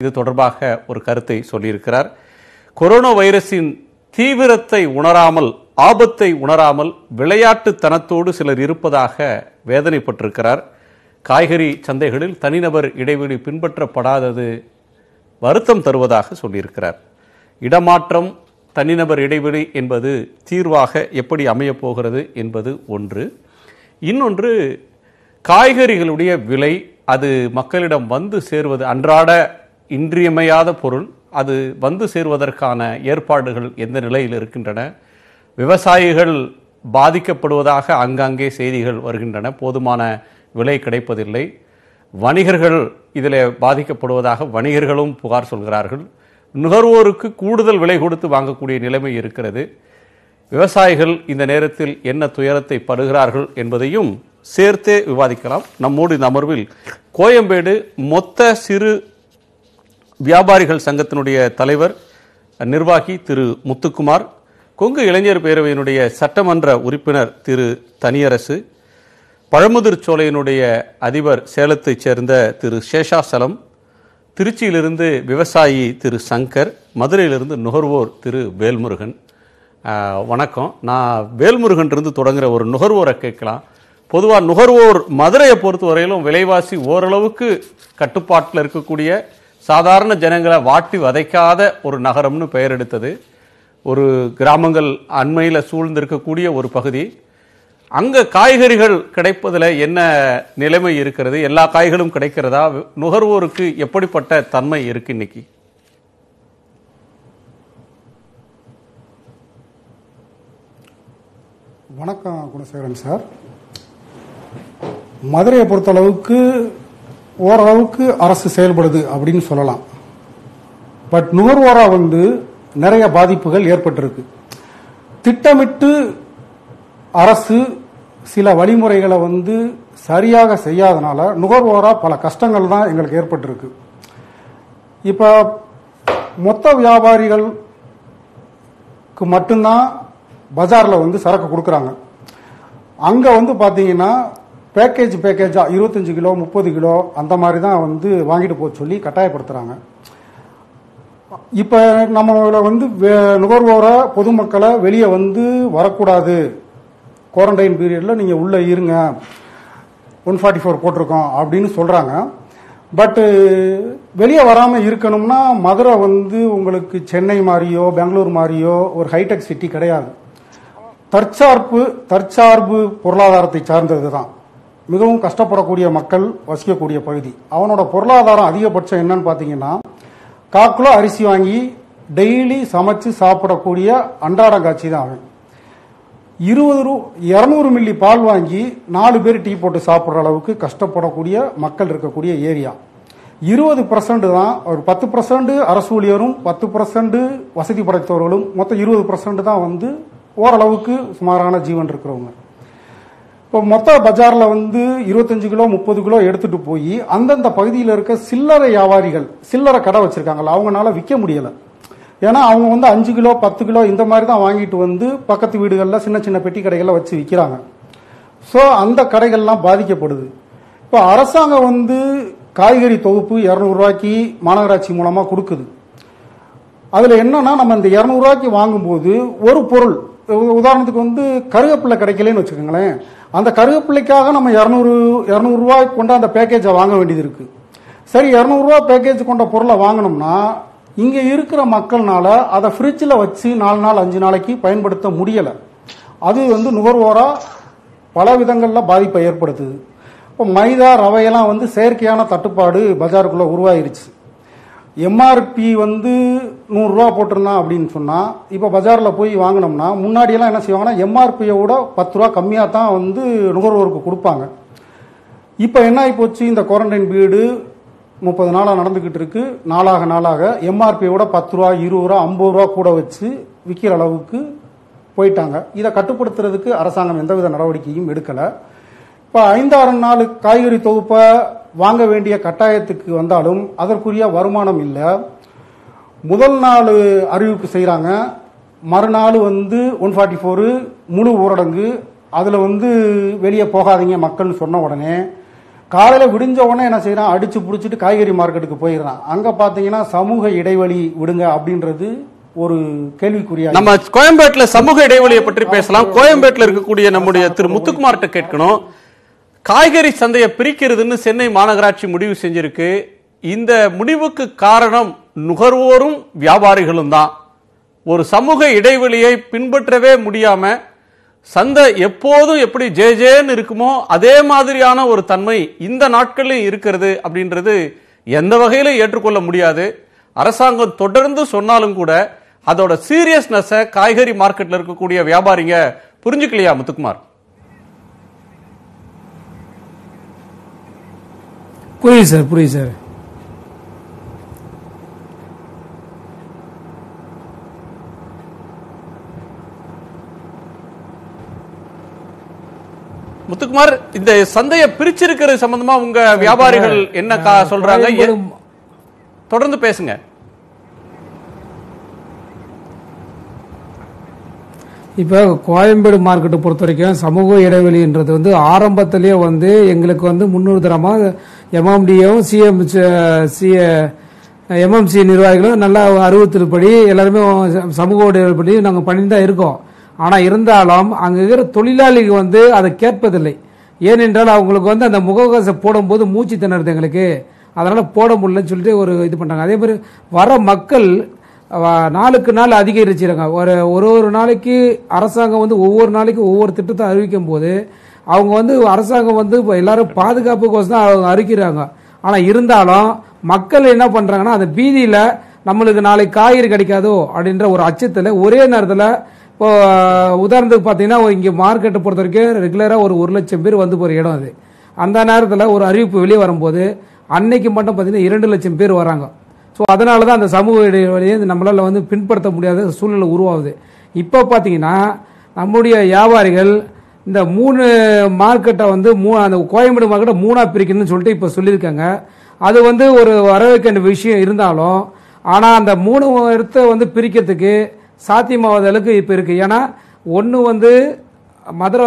இது தொடர்பாக ஒரு கருத்தை சொல்லியிருக்கிறார் கொரோனா வைரஸின் தீவிரத்தை உணராமல் ஆபத்தை உணராமல் விளையாட்டுத்தனத்தோடு சிலர் இருப்பதாக வேதனைப்பட்டிருக்கிறார் காய்கறி சந்தைகளில் தனிநபர் இடைவெளி பின்பற்றப்படாதது வருத்தம் தருவதாக சொல்லியிருக்கிறார் இடமாற்றம் தனிநபர் இடைவெளி என்பது தீர்வாக எப்படி அமையப் போகிறது என்பது ஒன்று இன்னொன்று காய்கறிகளுடைய விலை அது மக்களிடம் வந்து சேர்வது அன்றாட இன்றியமையாத பொருள் அது வந்து சேர்வதற்கான ஏற்பாடுகள் எந்த நிலையில் இருக்கின்றன விவசாயிகள் பாதிக்கப்படுவதாக அங்கங்கே செய்திகள் வருகின்றன போதுமான விலை கிடைப்பதில்லை வணிகர்கள் இதில் பாதிக்கப்படுவதாக வணிகர்களும் புகார் சொல்கிறார்கள் நுகர்வோருக்கு கூடுதல் விலை கொடுத்து வாங்கக்கூடிய நிலைமை இருக்கிறது விவசாயிகள் இந்த நேரத்தில் என்ன துயரத்தை படுகிறார்கள் என்பதையும் சேர்த்தே விவாதிக்கலாம் நம்மோடு இந்த அமர்வில் கோயம்பேடு மொத்த சிறு வியாபாரிகள் சங்கத்தினுடைய தலைவர் நிர்வாகி திரு முத்துக்குமார் கொங்கு இளைஞர் பேரவையினுடைய சட்டமன்ற உறுப்பினர் திரு தனியரசு பழமுதிர் சோலையினுடைய அதிபர் சேலத்தைச் சேர்ந்த திரு சேஷாசலம் திருச்சியிலிருந்து விவசாயி திரு சங்கர் மதுரையிலிருந்து நுகர்வோர் திரு வேல்முருகன் ஆஹ், வணக்கம் நான் வேல்முருகன் இருந்து தொடங்குற ஒரு நுகர்வோரை கேட்கலாம் பொதுவாக நுகர்வோர் மதுரையை பொறுத்த வரையிலும் விலைவாசி ஓரளவுக்கு கட்டுப்பாட்டில் இருக்கக்கூடிய சாதாரண ஜனங்களை வாட்டி வதைக்காத ஒரு நகரம்னு பெயர் எடுத்தது ஒரு கிராமங்கள் அண்மையில் சூழ்ந்திருக்கக்கூடிய ஒரு பகுதி அங்க காய்கறிகள் கிடைப்பதில் என்ன நிலைமை இருக்கிறது எல்லா காய்களும் கிடைக்கிறதா நுகர்வோருக்கு எப்படிப்பட்ட தன்மை இருக்கு இன்னைக்கு வணக்கம் குணசேகரன் சார் மதுரையை பொறுத்தளவுக்கு ஓரளவுக்கு அரசு செயல்படுது அப்படின்னு சொல்லலாம் பட் நுகர்வோரா வந்து நிறைய பாதிப்புகள் ஏற்பட்டிருக்கு திட்டமிட்டு அரசு சில வழிமுறைகளை வந்து சரியாக செய்யாதனால நுகர்வோரா பல கஷ்டங்கள் தான் எங்களுக்கு ஏற்பட்டிருக்கு இப்போ மொத்த வியாபாரிகளுக்கு மட்டும்தான் பஜாரில் வந்து சரக்கு கொடுக்குறாங்க அங்கே வந்து பார்த்தீங்கன்னா பேக்கேஜ் பேக்கேஜாக இருபத்தஞ்சு கிலோ முப்பது கிலோ அந்த மாதிரி தான் வந்து வாங்கிட்டு போக சொல்லி கட்டாயப்படுத்துகிறாங்க இப்போ நம்மள வந்து வே- நுகர்வோரை பொதுமக்களை வெளியே வந்து வரக்கூடாது குவாரண்டைன் பீரியடில் நீங்கள் உள்ளே இருங்க ஒன் ஃபார்ட்டி ஃபோர் போட்டிருக்கோம் அப்படின்னு சொல்கிறாங்க பட்டு வெளியே வராமல் இருக்கணும்னா மதுரை வந்து உங்களுக்கு சென்னை மாதிரியோ பெங்களூர் மாதிரியோ ஒரு ஹைடெக் சிட்டி கிடையாது தற்சார்பு தற்சார்பு பொருளாதாரத்தை சார்ந்தது தான் மிகவும் கஷ்டப்படக்கூடிய மக்கள் வசிக்கக்கூடிய பகுதி அவனோட பொருளாதாரம் அதிகபட்சம் என்னன்னு பார்த்தீங்கன்னா காக்கிலோ அரிசி வாங்கி டெய்லி சமைச்சு சாப்பிடக்கூடிய அன்றாட காட்சி தான் அவன் இருபது ரூ இரநூறு மில்லி பால் வாங்கி நாலு பேர் டீ போட்டு சாப்பிட்ற அளவுக்கு கஷ்டப்படக்கூடிய மக்கள் இருக்கக்கூடிய ஏரியா இருபது பர்சன்ட் தான் ஒரு பத்து பர்சன்ட் அரசு ஊழியரும் பத்து பர்சன்ட் வசதி படைத்தவர்களும் மொத்தம் இருபது பர்சன்ட் தான் வந்து ஓரளவுக்கு சுமாரான ஜீவன் இருக்கிறவங்க இப்போ மொத்த பஜாரில் வந்து இருபத்தஞ்சு கிலோ முப்பது கிலோ எடுத்துட்டு போய் அந்தந்த பகுதியில் இருக்க சில்லறை வியாபாரிகள் சில்லறை கடை வச்சிருக்காங்கல்ல அவங்கனால விற்க முடியல ஏன்னா அவங்க வந்து அஞ்சு கிலோ பத்து கிலோ இந்த மாதிரி தான் வாங்கிட்டு வந்து பக்கத்து வீடுகளில் சின்ன சின்ன பெட்டி கடைகளில் வச்சு விற்கிறாங்க ஸோ அந்த கடைகள்லாம் பாதிக்கப்படுது இப்போ அரசாங்கம் வந்து காய்கறி தொகுப்பு இரநூறுவாய்க்கு மாநகராட்சி மூலமாக கொடுக்குது அதில் என்னன்னா நம்ம இந்த இரநூறுவாய்க்கு வாங்கும்போது ஒரு பொருள் உ- உதாரணத்துக்கு வந்து கருவேப்பிலை கிடைக்கலன்னு வச்சுக்கோங்களேன் அந்த கருவேப்பிலைக்காக நம்ம இரநூறு இரநூறுவாய் கொண்ட அந்த பேக்கேஜை வாங்க வேண்டியது இருக்கு சரி இரநூறுவா பேக்கேஜ் கொண்ட பொருளை வாங்கினோம்னா இங்கே இருக்கிற மக்கள்னால அதை ஃப்ரிட்ஜில் வச்சு நாலு நாள் அஞ்சு நாளைக்கு பயன்படுத்த முடியலை அது வந்து நுகர்வோரா பல விதங்களில் பாதிப்பை ஏற்படுத்துது இப்போ மைதா ரவையெல்லாம் வந்து செயற்கையான தட்டுப்பாடு பஜாருக்குள்ளே உருவாயிருச்சு எம்ஆர்பி வந்து நூறுரூவா போட்டிருந்தான் அப்படின்னு சொன்னால் இப்போ பஜாரில் போய் வாங்கினோம்னா முன்னாடியெல்லாம் என்ன செய்வாங்கன்னா எம்ஆர்பியை விட பத்து ரூபா கம்மியாக தான் வந்து நுகர்வோருக்கு கொடுப்பாங்க இப்போ என்ன ஆகி போச்சு இந்த குவாரண்டைன் பீரியடு முப்பது நாளாக நடந்துக்கிட்டு இருக்கு நாளாக நாளாக எம்ஆர்பியை விட பத்து ரூபா இருபது ரூபா ஐம்பது ரூபா கூட வச்சு விற்கிற அளவுக்கு போயிட்டாங்க இதை கட்டுப்படுத்துறதுக்கு அரசாங்கம் எந்தவித நடவடிக்கையும் எடுக்கலை இப்போ ஐந்தாறு நாள் காய்கறி தொகுப்பை வாங்க வேண்டிய கட்டாயத்துக்கு வந்தாலும் அதற்குரிய வருமானம் இல்லை முதல் நாள் அறிவிப்பு செய்கிறாங்க மறுநாள் வந்து ஒன் ஃபார்ட்டி ஃபோரு முழு ஊரடங்கு அதில் வந்து வெளியே போகாதீங்க மக்கள்னு சொன்ன உடனே காலையில விடிஞ்ச உடனே என்ன செய்யறான் அடிச்சு புடிச்சிட்டு காய்கறி மார்க்கெட்டுக்கு போயிடுறான் அங்க பாத்தீங்கன்னா சமூக இடைவெளி விடுங்க அப்படின்றது ஒரு கேள்விக்குறியா நம்ம கோயம்பேட்டுல சமூக இடைவெளியை பற்றி பேசலாம் கோயம்பேட்டுல இருக்கக்கூடிய நம்முடைய திரு முத்துக்குமார்ட்ட கேட்கணும் காய்கறி சந்தையை பிரிக்கிறதுன்னு சென்னை மாநகராட்சி முடிவு செஞ்சிருக்கு இந்த முடிவுக்கு காரணம் நுகர்வோரும் வியாபாரிகளும் தான் ஒரு சமூக இடைவெளியை பின்பற்றவே முடியாம சந்தை எப்போதும் எப்படி ஜே ஜேன்னு இருக்குமோ அதே மாதிரியான ஒரு தன்மை இந்த நாட்களிலும் இருக்கிறது அப்படின்றது எந்த வகையிலும் ஏற்றுக்கொள்ள முடியாது அரசாங்கம் தொடர்ந்து சொன்னாலும் கூட அதோட சீரியஸ்னஸை காய்கறி மார்க்கெட்ல இருக்கக்கூடிய வியாபாரிங்க புரிஞ்சுக்கலையா முத்துக்குமார் புரியுது சார் புரியுது சார் முத்துக்குமார் இந்த சந்தையை பிரிச்சிருக்கிறது சம்பந்தமா உங்க வியாபாரிகள் என்ன கா- சொல்றாங்க எ- கோயம்பேடு- தொடர்ந்து பேசுங்க இப்போ கோயம்பேடு மார்க்கெட்டை பொறுத்த வரைக்கும் சமூக இடைவெளின்றது வந்து ஆரம்பத்திலேயே வந்து எங்களுக்கு வந்து முன்னுதாரணமாக எம்எம்டியும் சிஎம் சிஏ எம்எம்சி நிர்வாகிகளும் நல்லா அறிவுறுத்தல்படி எல்லாருமே சமூக இடைவெளிப்படி நாங்கள் பண்ணிட்டு தான் இருக்கோம் ஆனால் இருந்தாலும் அங்கே இருக்கிற தொழிலாளிகள் வந்து அதை கேட்பதில்லை ஏனென்றால் அவங்களுக்கு வந்து அந்த முகக்கவசம் போடும்போது மூச்சு திணறுது எங்களுக்கு அதனால போட முடியலன்னு சொல்லிட்டு ஒரு இது பண்றாங்க அதே மாதிரி வர மக்கள் அவ- நாளுக்கு நாள் அதிகரிச்சிருங்க ஒரு ஒரு ஒரு நாளைக்கு அரசாங்கம் வந்து ஒவ்வொரு நாளைக்கு ஒவ்வொரு திட்டத்தை அறிவிக்கும் போது அவங்க வந்து அரசாங்கம் வந்து இப்ப எல்லாரும் பாதுகாப்புக்கோசம் தான் அவங்க அறிவிக்கிறாங்க ஆனா இருந்தாலும் மக்கள் என்ன பண்றாங்கன்னா அந்த பீதியில நம்மளுக்கு நாளைக்கு காய்கறி கிடைக்காதோ அப்படின்ற ஒரு அச்சத்துல ஒரே நேரத்துல இப்போ உதாரணத்துக்கு பார்த்தீங்கன்னா இங்கே மார்க்கெட்டை பொறுத்த வரைக்கும் ரெகுலராக ஒரு ஒரு லட்சம் பேர் வந்து போகிற இடம் அது அந்த நேரத்தில் ஒரு அறிவிப்பு வெளியே வரும்போது அன்னைக்கு மட்டும் பார்த்தீங்கன்னா இரண்டு லட்சம் பேர் வராங்க ஸோ அதனால தான் அந்த சமூக இடைவெளியை நம்மளால் வந்து பின்படுத்த முடியாத சூழ்நிலை உருவாகுது இப்போ பார்த்தீங்கன்னா நம்முடைய வியாபாரிகள் இந்த மூணு மார்க்கெட்டை வந்து மூ அந்த கோயம்பேடு மார்க்கெட்டை மூணாக பிரிக்கணும்னு சொல்லிட்டு இப்போ சொல்லியிருக்காங்க அது வந்து ஒரு வரவேற்க வேண்டிய விஷயம் இருந்தாலும் ஆனால் அந்த மூணு இடத்த வந்து பிரிக்கிறதுக்கு சாத்தியமாகாத அளவுக்கு இப்போ இருக்குது ஏன்னா ஒன்று வந்து மதுரை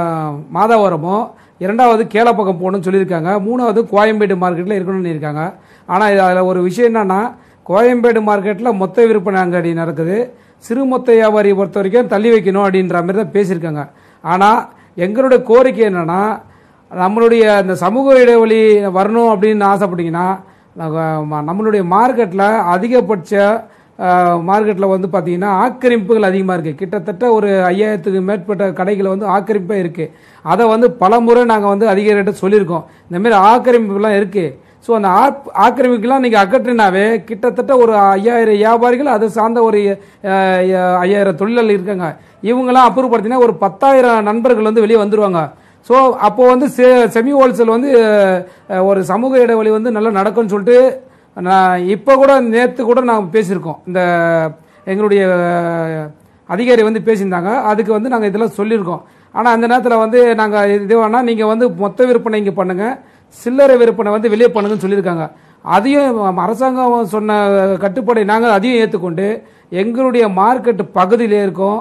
மாதாவரமும் இரண்டாவது கேளப்பக்கம் போகணும்னு சொல்லியிருக்காங்க மூணாவது கோயம்பேடு மார்க்கெட்டில் இருக்கணும்னு இருக்காங்க ஆனால் அதில் ஒரு விஷயம் என்னன்னா கோயம்பேடு மார்க்கெட்டில் மொத்த விற்பனை அங்காடி நடக்குது சிறு மொத்த வியாபாரியை பொறுத்த வரைக்கும் தள்ளி வைக்கணும் அப்படின்ற மாதிரி தான் பேசியிருக்காங்க ஆனால் எங்களுடைய கோரிக்கை என்னன்னா நம்மளுடைய அந்த சமூக இடைவெளி வரணும் அப்படின்னு ஆசைப்பட்டீங்கன்னா நாங்க ம- நம்மளுடைய மார்க்கெட்டில் அதிகபட்ச மார்க்கெட்டில் வந்து பார்த்தீங்கன்னா ஆக்கிரமிப்புகள் அதிகமாக இருக்குது கிட்டத்தட்ட ஒரு ஐயாயிரத்துக்கு மேற்பட்ட கடைகள் வந்து ஆக்கிரமிப்பே இருக்குது அதை வந்து பல முறை நாங்கள் வந்து அதிகாரிகிட்ட சொல்லியிருக்கோம் இந்த மாதிரி ஆக்கிரமிப்புலாம் இருக்குது ஸோ அந்த ஆப்- ஆக்கிரமிப்புலாம் நீங்கள் அகற்றினாவே கிட்டத்தட்ட ஒரு ஐயாயிரம் வியாபாரிகள் அதை சார்ந்த ஒரு அஹ், ஐயாயிரம் தொழிலாளர் இருக்காங்க இவங்கெல்லாம் அப்புறப்படுத்தினா ஒரு பத்தாயிரம் நண்பர்கள் வந்து வெளியே வந்துருவாங்க ஸோ அப்போ வந்து செமி ஹோல்சேல் வந்து அஹ், ஒரு சமூக இடைவெளி வந்து நல்லா நடக்கும்னு சொல்லிட்டு நான் இப்போ கூட நேற்று கூட நாங்கள் பேசியிருக்கோம் இந்த எங்களுடைய அஹ், அதிகாரி வந்து பேசியிருந்தாங்க அதுக்கு வந்து நாங்கள் இதெல்லாம் சொல்லியிருக்கோம் ஆனால் அந்த நேரத்தில் வந்து நாங்கள் இது வேணால் நீங்கள் வந்து மொத்த விற்பனை இங்கே பண்ணுங்கள் சில்லறை விற்பனை வந்து வெளியே பண்ணுங்கன்னு சொல்லியிருக்காங்க அதையும் அரசாங்கம் சொன்ன கட்டுப்பாடை நாங்கள் அதையும் ஏற்றுக்கொண்டு எங்களுடைய மார்க்கெட் பகுதியிலே இருக்கோம்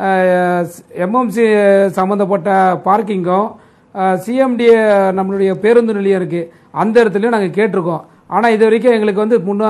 எம்எம்சி சம்மந்தப்பட்ட பார்க்கிங்கும் சிஎம்டி நம்மளுடைய பேருந்து நிலையம் இருக்குது அந்த இடத்துலையும் நாங்கள் கேட்டிருக்கோம் ஆனால் இது வரைக்கும் எங்களுக்கு வந்து முன்னா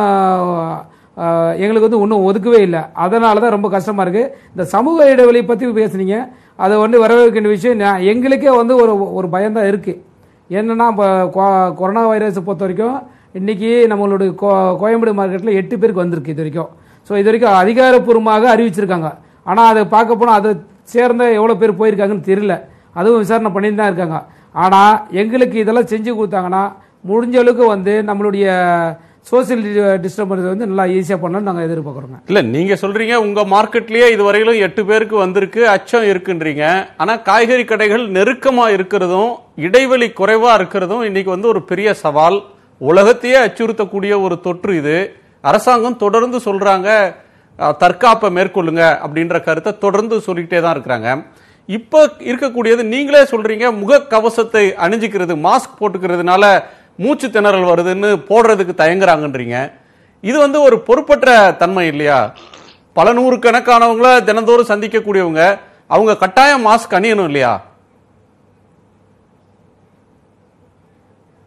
அஹ், எங்களுக்கு வந்து ஒன்றும் ஒதுக்கவே இல்லை அதனால தான் ரொம்ப கஷ்டமாக இருக்குது இந்த சமூக இடைவெளி பற்றி பேசுனீங்க அதை வந்து வரவேற்க வேண்டிய விஷயம் நான் எங்களுக்கே வந்து ஒரு ஒரு பயம்தான் இருக்குது என்னன்னா இப்போ கொ- கொரோனா வைரஸை பொறுத்த வரைக்கும் இன்னைக்கு நம்மளுடைய கோ- கோயம்பேடு மார்க்கெட்டில் எட்டு பேருக்கு வந்திருக்கு இது வரைக்கும் ஸோ இது வரைக்கும் அதிகாரப்பூர்வமாக அறிவிச்சிருக்காங்க ஆனால் அதை பார்க்க போனால் அதை சேர்ந்த எவ்வளோ பேர் போயிருக்காங்கன்னு தெரியல அதுவும் விசாரணை பண்ணிட்டு தான் இருக்காங்க ஆனால் எங்களுக்கு இதெல்லாம் செஞ்சு கொடுத்தாங்கன்னா முடிஞ்ச அளவுக்கு வந்து நம்மளுடைய சோசியல் டிஸ்டர்பன்ஸ் வந்து நல்லா ஈஸியாக பண்ணணும்னு நாங்கள் எதிர்பார்க்குறோங்க இல்ல நீங்க சொல்றீங்க உங்க மார்க்கெட்லயே இதுவரையிலும் எட்டு பேருக்கு வந்திருக்கு அச்சம் இருக்குன்றீங்க ஆனா காய்கறி கடைகள் நெருக்கமா இருக்கிறதும் இடைவெளி குறைவா இருக்கிறதும் இன்னைக்கு வந்து ஒரு பெரிய சவால் உலகத்தையே அச்சுறுத்தக்கூடிய ஒரு தொற்று இது அரசாங்கம் தொடர்ந்து சொல்றாங்க அஹ், தற்காப்பை மேற்கொள்ளுங்க அப்படின்ற கருத்தை தொடர்ந்து சொல்லிக்கிட்டே தான் இருக்கிறாங்க இப்ப இருக்கக்கூடியது நீங்களே சொல்றீங்க முக கவசத்தை அணிஞ்சுக்கிறது மாஸ்க் போட்டுக்கிறதுனால மூச்சு திணறல் வருதுன்னு போடுறதுக்கு தயங்குறாங்கன்றீங்க இது வந்து ஒரு பொறுப்பற்ற தன்மை இல்லையா பல நூறு கணக்கானவங்கள தினந்தோறும் சந்திக்கக்கூடியவங்க அவங்க கட்டாயம் மாஸ்க் அணியணும் இல்லையா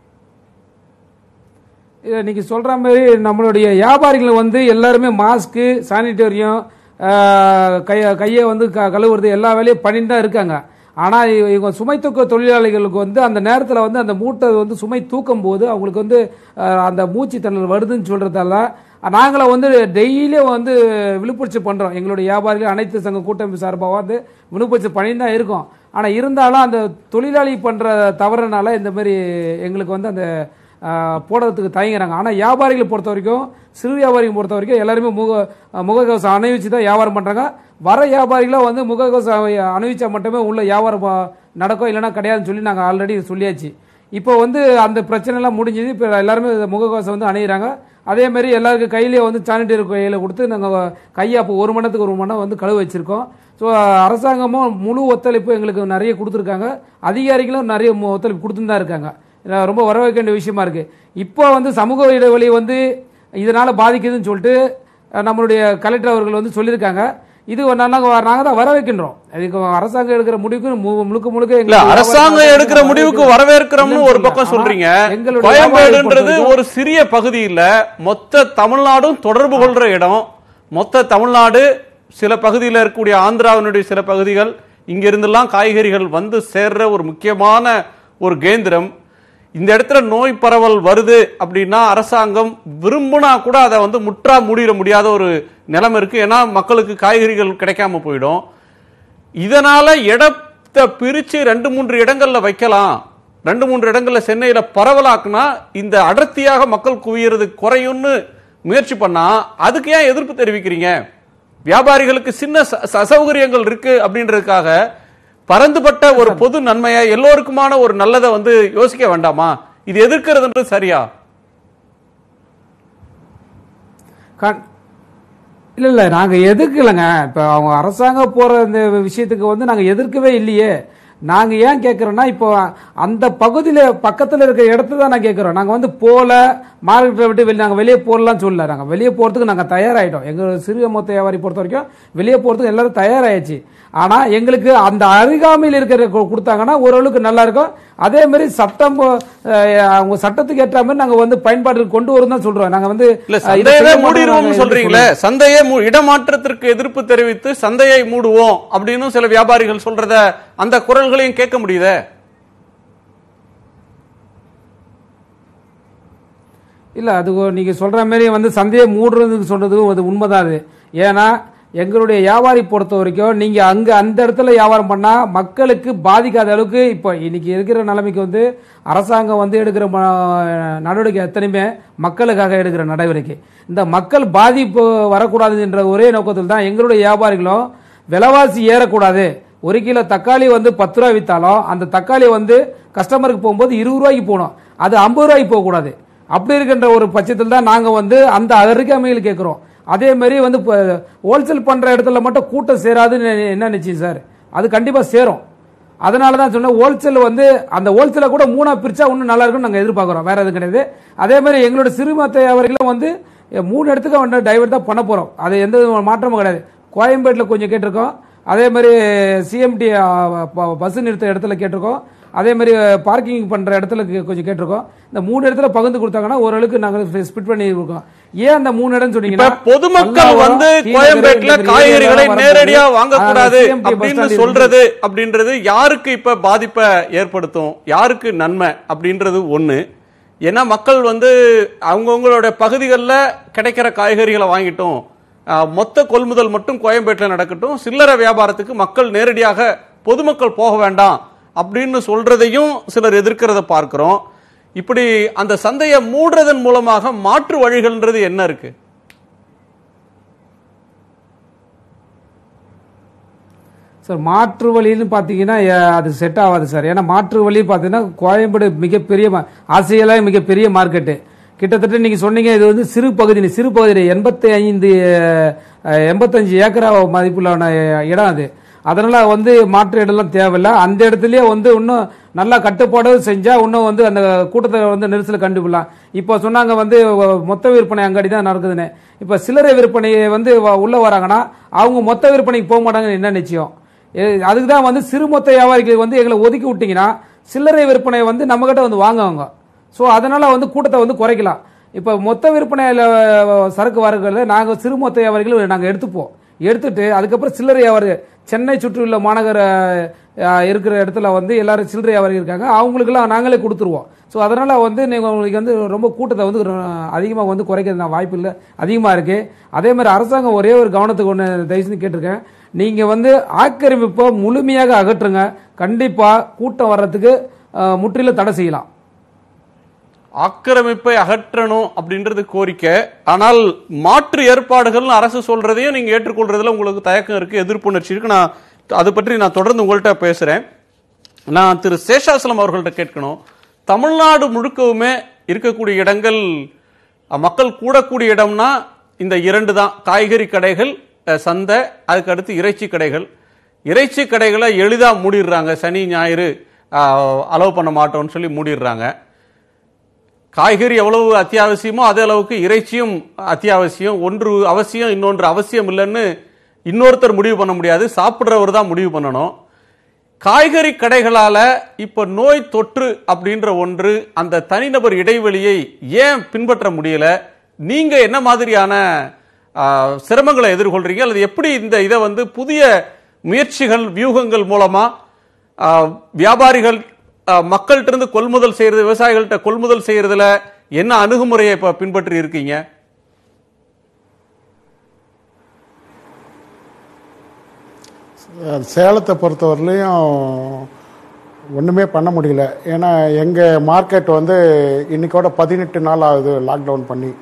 இதை நீங்க சொல்ற மாதிரி நம்மளுடைய வியாபாரிகள் வந்து எல்லாருமே மாஸ்க்கு சானிட்டோரியம் கைய கையை வந்து க- கழுவுறது எல்லா வேலையும் பண்ணிட்டு தான் இருக்காங்க ஆனா இவ- இவங்க சுமை தூக்க தொழிலாளிகளுக்கு வந்து அந்த நேரத்தில் வந்து அந்த மூட்டை வந்து சுமை தூக்கும் போது அவங்களுக்கு வந்து அஹ், அந்த மூச்சு திணறல் வருதுன்னு சொல்றதால நாங்கள வந்து டெய்லியும் வந்து விழுப்புணர்ச்சி பண்றோம் எங்களுடைய வியாபாரிகள் அனைத்து சங்க கூட்டமைப்பு சார்பாக வந்து விழுப்புணர்ச்சி பண்ணிட்டு தான் இருக்கோம் ஆனா இருந்தாலும் அந்த தொழிலாளி பண்ற தவறுனால இந்த மாதிரி எங்களுக்கு வந்து அந்த ஆஹ், போடுறதுக்கு தயங்குறாங்க ஆனால் வியாபாரிகளை பொறுத்த வரைக்கும் சிறு வியாபாரிகளை பொறுத்த வரைக்கும் எல்லாருமே முக முகக்கவசம் அணிவிச்சு தான் வியாபாரம் பண்ணுறாங்க வர வியாபாரிகளும் வந்து முகக்கவசம் அணிவிச்சா மட்டுமே உள்ள வியாபாரம் ப- நடக்கும் இல்லைன்னா கிடையாதுன்னு சொல்லி நாங்கள் ஆல்ரெடி சொல்லியாச்சு இப்போ வந்து அந்த பிரச்சனைலாம் முடிஞ்சது இப்போ எல்லாருமே முகக்கவசம் வந்து அணியிறாங்க அதே மாதிரி எல்லாருக்கும் கையிலேயே வந்து சானிட்டரி கையில் கொடுத்து நாங்கள் கையை அப்போ ஒரு மணி நேரத்துக்கு ஒரு மணி நேரம் வந்து கழுவ வச்சிருக்கோம் ஸோ அரசாங்கமும் முழு ஒத்துழைப்பு எங்களுக்கு நிறைய கொடுத்துருக்காங்க அதிகாரிகளும் நிறைய மு- ஒத்துழைப்பு கொடுத்துன்னு தான் இருக்காங்க இது ரொம்ப வரவேற்க வேண்டிய விஷயமா இருக்கு இப்போ வந்து சமூக இடைவெளி வந்து இதனால பாதிக்குதுன்னு சொல்லிட்டு அஹ், நம்மளுடைய கலெக்டர் அவர்கள் வந்து சொல்லியிருக்காங்க இது நாங்கள் நாங்கள் தான் வரவேற்கின்றோம் இதுக்கு அரசாங்கம் எடுக்கிற முடிவுக்கு மு- முழுக்க முழுக்க இல்ல எங்களுக்கு அரசாங்கம் எடுக்கிற முடிவுக்கு வரவேற்கிறோம்னு ஒரு பக்கம் ஆனா, சொல்றீங்க எங்களுடைய கோயம்பேடுன்றது வியாபாரியை ஒரு சிறிய பகுதி இல்ல மொத்த தமிழ்நாடும் தொடர்பு கொள்ற இடம் மொத்த தமிழ்நாடு சில பகுதியில் இருக்கக்கூடிய ஆந்திராவினுடைய சில பகுதிகள் இங்க இருந்தெல்லாம் காய்கறிகள் வந்து சேர்ற ஒரு முக்கியமான ஒரு கேந்திரம் இந்த இடத்துல நோய் பரவல் வருது அப்படின்னா அரசாங்கம் விரும்புனா கூட அதை வந்து முற்றா மூடிட முடியாத ஒரு நிலைமை இருக்கு ஏன்னா மக்களுக்கு காய்கறிகள் கிடைக்காம போயிடும் இதனால இடத்தை பிரிச்சு ரெண்டு மூன்று இடங்கள்ல வைக்கலாம் ரெண்டு மூன்று இடங்கள்ல சென்னையில பரவலாக்குனா இந்த அடர்த்தியாக மக்கள் குவியறது குறையும்னு முயற்சி பண்ணா அதுக்கு ஏன் எதிர்ப்பு தெரிவிக்கிறீங்க வியாபாரிகளுக்கு சின்ன ச- ச- அசௌகரியங்கள் இருக்கு அப்படின்றதுக்காக பரந்துபட்ட ஒரு பொது நன்மையை எல்லோருக்குமான ஒரு நல்லதை வந்து யோசிக்க வேண்டாமா இது எதிர்க்கிறதுன்றது சரியா கண் இல்ல இல்ல நாங்க எதிர்க்கலைங்க இப்ப அவங்க அரசாங்கம் போற இந்த விஷயத்துக்கு வந்து நாங்க எதிர்க்கவே இல்லையே நாங்க ஏன் கேட்கறோம்னா இப்போ அந்த பகுதியில பக்கத்துல இருக்கிற இடத்த தான் நான் கேட்கறோம் நாங்க வந்து போல மார்க்கெட்டை விட்டு வெளியே நாங்க வெளியே போடலாம் சொல்லல நாங்க வெளியே போறதுக்கு நாங்க தயாராயிட்டோம் எங்க சிறு மொத்த வியாபாரி பொறுத்த வரைக்கும் வெளியே போறதுக்கு எல்லாரும் தயாராயாச்சு ஆனா எங்களுக்கு அந்த அருகாமையில் இருக்கிற கு- கொடுத்தாங்கன்னா ஓரளவுக்கு நல்லா இருக்கும் அதே மாதிரி சட்டம் அஹ், அவங்க சட்டத்துக்கு ஏற்ற மாதிரி நாங்க வந்து பயன்பாட்டுக்கு கொண்டு வரும் தான் சொல்றோம் நாங்க வந்து இல்ல அஹ், இதை சந்தையவே செய்ய மாட்டோம் மூடிடுவோம்னு நாங்க சொல்றீங்களே சந்தையை மூ- இடமாற்றத்திற்கு எதிர்ப்பு தெரிவித்து சந்தையை மூடுவோம் அப்படின்னு சில வியாபாரிகள் சொல்றத அந்த குரல்களையும் கேட்க முடியுதே இல்ல அது ஒ- நீங்க சொல்ற மாதிரி வந்து சந்தையை மூடுறதுக்கு சொல்றதுக்கும் அது உண்மைதான் அது ஏன்னா எங்களுடைய வியாபாரி பொறுத்த வரைக்கும் நீங்க அங்க அந்த இடத்துல வியாபாரம் பண்ணா மக்களுக்கு பாதிக்காத அளவுக்கு இப்போ இன்னைக்கு இருக்கிற நிலைமைக்கு வந்து அரசாங்கம் வந்து எடுக்கிற ம- நடவடிக்கை எத்தனையுமே மக்களுக்காக எடுக்கிற நடவடிக்கை இந்த மக்கள் பாதிப்பு வரக்கூடாதுன்ற ஒரே நோக்கத்தில் தான் எங்களுடைய வியாபாரிகளும் விலைவாசி ஏறக்கூடாது ஒரு கிலோ தக்காளி வந்து பத்து ரூபாய் வித்தாலும் அந்த தக்காளி வந்து கஸ்டமருக்கு போகும்போது இருபது ரூபாய்க்கு போகணும் அது ஐம்பது ரூபாய்க்கு போகக்கூடாது அப்படி இருக்கின்ற ஒரு பட்சத்தில் தான் நாங்கள் வந்து அந்த அருகாமையில் கேட்குறோம் அதே மாதிரி வந்து ஹோல்சேல் பண்ணுற இடத்துல மட்டும் கூட்டம் சேராதுன்னு என்ன நிச்சயம் சார் அது கண்டிப்பாக சேரும் அதனால தான் சொன்னேன் ஹோல்சேல் வந்து அந்த ஹோல்சேலை கூட மூணா பிரிச்சா இன்னும் நல்லா இருக்கும்னு நாங்கள் எதிர்பார்க்குறோம் வேற எதுவும் கிடையாது அதே மாதிரி எங்களோட சிறுமத்த வியாபாரிகளும் வந்து எ, மூணு இடத்துக்கு வந்து டைவர்ட் தான் பண்ண போகிறோம் அது எந்த விதமான மாற்றமும் கிடையாது கோயம்பேட்டில் கொஞ்சம் கேட்டிருக்கோம் அதே மாதிரி சிஎம்டி பஸ் நிறுத்த இடத்துல கேட்டிருக்கோம் அதே மாதிரி பார்க்கிங் பண்ற இடத்துல கே- கொஞ்சம் கேட்டிருக்கோம் இந்த மூணு இடத்துல பகிர்ந்து கொடுத்தாங்கன்னா ஓரளவுக்கு நாங்கள் ஸ்பிட் பண்ணி இருக்கோம் ஏன் அந்த மூணு இடம் இப்ப சொன்னீங்கன்னா பொதுமக்கள் பல்லாவரம், வந்து டி. கோயம்பேட்டுல நகர், இந்த காய்கறிகளை ஏரியாலாம் நேரடியா வரப்போகுது. வாங்கக்கூடாது ஆ, CMT பஸ் அப்படின்னு ஸ்டாண்ட் சொல்றது அப்படின்றது யாருக்கு இப்ப பாதிப்பை ஏற்படுத்தும் யாருக்கு நன்மை அப்படின்றது ஒண்ணு ஏன்னா மக்கள் வந்து அவங்கவுங்களோட பகுதிகளில் கிடைக்கிற காய்கறிகளை வாங்கிட்டோம் ஆ, மொத்த கொள்முதல் மட்டும் கோயம்பேட்டில் நடக்கட்டும் சில்லறை வியாபாரத்துக்கு மக்கள் நேரடியாக பொதுமக்கள் போக வேண்டாம் அப்படின்னு சொல்றதையும் சிலர் எதிர்க்கிறத பார்க்கிறோம் இப்படி அந்த சந்தையை மூடுறதன் மூலமாக மாற்று வழிகள்ன்றது என்ன இருக்கு சார் மாற்று வழின்னு பார்த்தீங்கன்னா ஏ- அது செட் ஆகாது சார் ஏன்னா மாற்று வழி பார்த்தீங்கன்னா கோயம்பேடு மிகப்பெரிய மா- ஆசியால மிகப்பெரிய மார்க்கெட்டு கிட்டத்தட்ட நீங்க சொன்னீங்க இது வந்து சிறு பகுதி சிறு பகுதி எண்பத்தி ஐந்து அஹ், எண்பத்தஞ்சு ஏக்கரா மதிப்புள்ளான இடம் அது அதனால வந்து மாற்று இடம்லாம் தேவையில்லை அந்த இடத்துலயே வந்து இன்னும் நல்லா கட்டுப்பாடு செஞ்சா இன்னும் வந்து அந்த கூட்டத்தை வந்து நெரிசல் கண்டுபிடலாம் இப்போ சொன்னாங்க வந்து அஹ், மொத்த விற்பனை அங்காடி தான் நடக்குதுன்னு இப்போ சில்லறை விற்பனை வந்து வ- உள்ள வராங்கன்னா அவங்க மொத்த விற்பனைக்கு போக மாட்டாங்கன்னு என்ன நிச்சயம் எ- அதுக்கு தான் வந்து சிறு மொத்த வியாபாரிகள் வந்து எங்களை ஒதுக்கி விட்டீங்கன்னா சில்லறை விற்பனை வந்து நம்மகிட்ட வந்து வாங்குவாங்க ஸோ அதனால வந்து கூட்டத்தை வந்து குறைக்கலாம் இப்போ மொத்த விற்பனையில் சரக்கு வரக்குள்ள நாங்கள் சிறு மொத்த வியாபாரிகள் நாங்கள் எடுத்துப்போம் எடுத்துட்டு அதுக்கப்புறம் சில்லறை வியாபாரி சென்னை சுற்றியுள்ள மாநகர அஹ், இருக்கிற இடத்துல வந்து எல்லாரும் சில்லறை வியாபாரி இருக்காங்க அவங்களுக்கெல்லாம் நாங்களே கொடுத்துருவோம் ஸோ அதனால வந்து நீங்கள் உங்களுக்கு வந்து ரொம்ப கூட்டத்தை வந்து அதிகமாக வந்து குறைக்கிறது நான் வாய்ப்பு இல்லை அதிகமாக இருக்கு அதே மாதிரி அரசாங்கம் ஒரே ஒரு கவனத்துக்கு ஒன்று தயவு செஞ்சு கேட்டிருக்கேன் நீங்கள் வந்து ஆக்கிரமிப்பை முழுமையாக அகற்றுங்க கண்டிப்பாக கூட்டம் வர்றதுக்கு அஹ், முற்றிலும் தடை செய்யலாம் ஆக்கிரமிப்பை அகற்றணும் அப்படின்றது கோரிக்கை ஆனால் மாற்று ஏற்பாடுகள் அரசு சொல்றதையும் நீங்க ஏற்றுக்கொள்றதுல உங்களுக்கு தயக்கம் இருக்கு எதிர்ப்புணர்ச்சி இருக்கு நான் அதை பற்றி நான் தொடர்ந்து உங்கள்கிட்ட பேசுறேன் நான் திரு சேஷாசலம் அவர்கள்ட்ட கேட்கணும் தமிழ்நாடு முழுக்கவுமே இருக்கக்கூடிய இடங்கள் அஹ், மக்கள் கூடக்கூடிய இடம்னா இந்த இரண்டு தான் காய்கறி கடைகள் அஹ், சந்தை அதுக்கு அடுத்து இறைச்சி கடைகள் இறைச்சி கடைகளை எளிதாக மூடிடுறாங்க சனி ஞாயிறு அலோவ் பண்ண மாட்டோம்னு சொல்லி மூடிடுறாங்க காய்கறி எவ்வளவு அத்தியாவசியமோ அதே அளவுக்கு இறைச்சியும் அத்தியாவசியம் ஒன்று அவசியம் இன்னொன்று அவசியம் இல்லைன்னு இன்னொருத்தர் முடிவு பண்ண முடியாது சாப்பிட்றவர் தான் முடிவு பண்ணணும் காய்கறி கடைகளால இப்ப நோய் தொற்று அப்படின்ற ஒன்று அந்த தனிநபர் இடைவெளியை ஏன் பின்பற்ற முடியல நீங்க என்ன மாதிரியான ஆ, சிரமங்களை எதிர்கொள்றீங்க அல்லது எப்படி இந்த இதை வந்து புதிய முயற்சிகள் வியூகங்கள் மூலமா ஆ, வியாபாரிகள் ஆ, மக்கள்கிட்ட இருந்து கொள்முதல் செய்யறது விவசாயிகள்கிட்ட கொள்முதல் செய்யறதுல என்ன அணுகுமுறையை இப்ப பின்பற்றி இருக்கீங்க சேலத்தை பொறுத்தவரையிலையும் ஒன்றுமே பண்ண முடியல ஏன்னா எங்கள் மார்க்கெட் வந்து இன்னைக்கோட பதினெட்டு நாள் ஆகுது லாக்டவுன் பண்ணி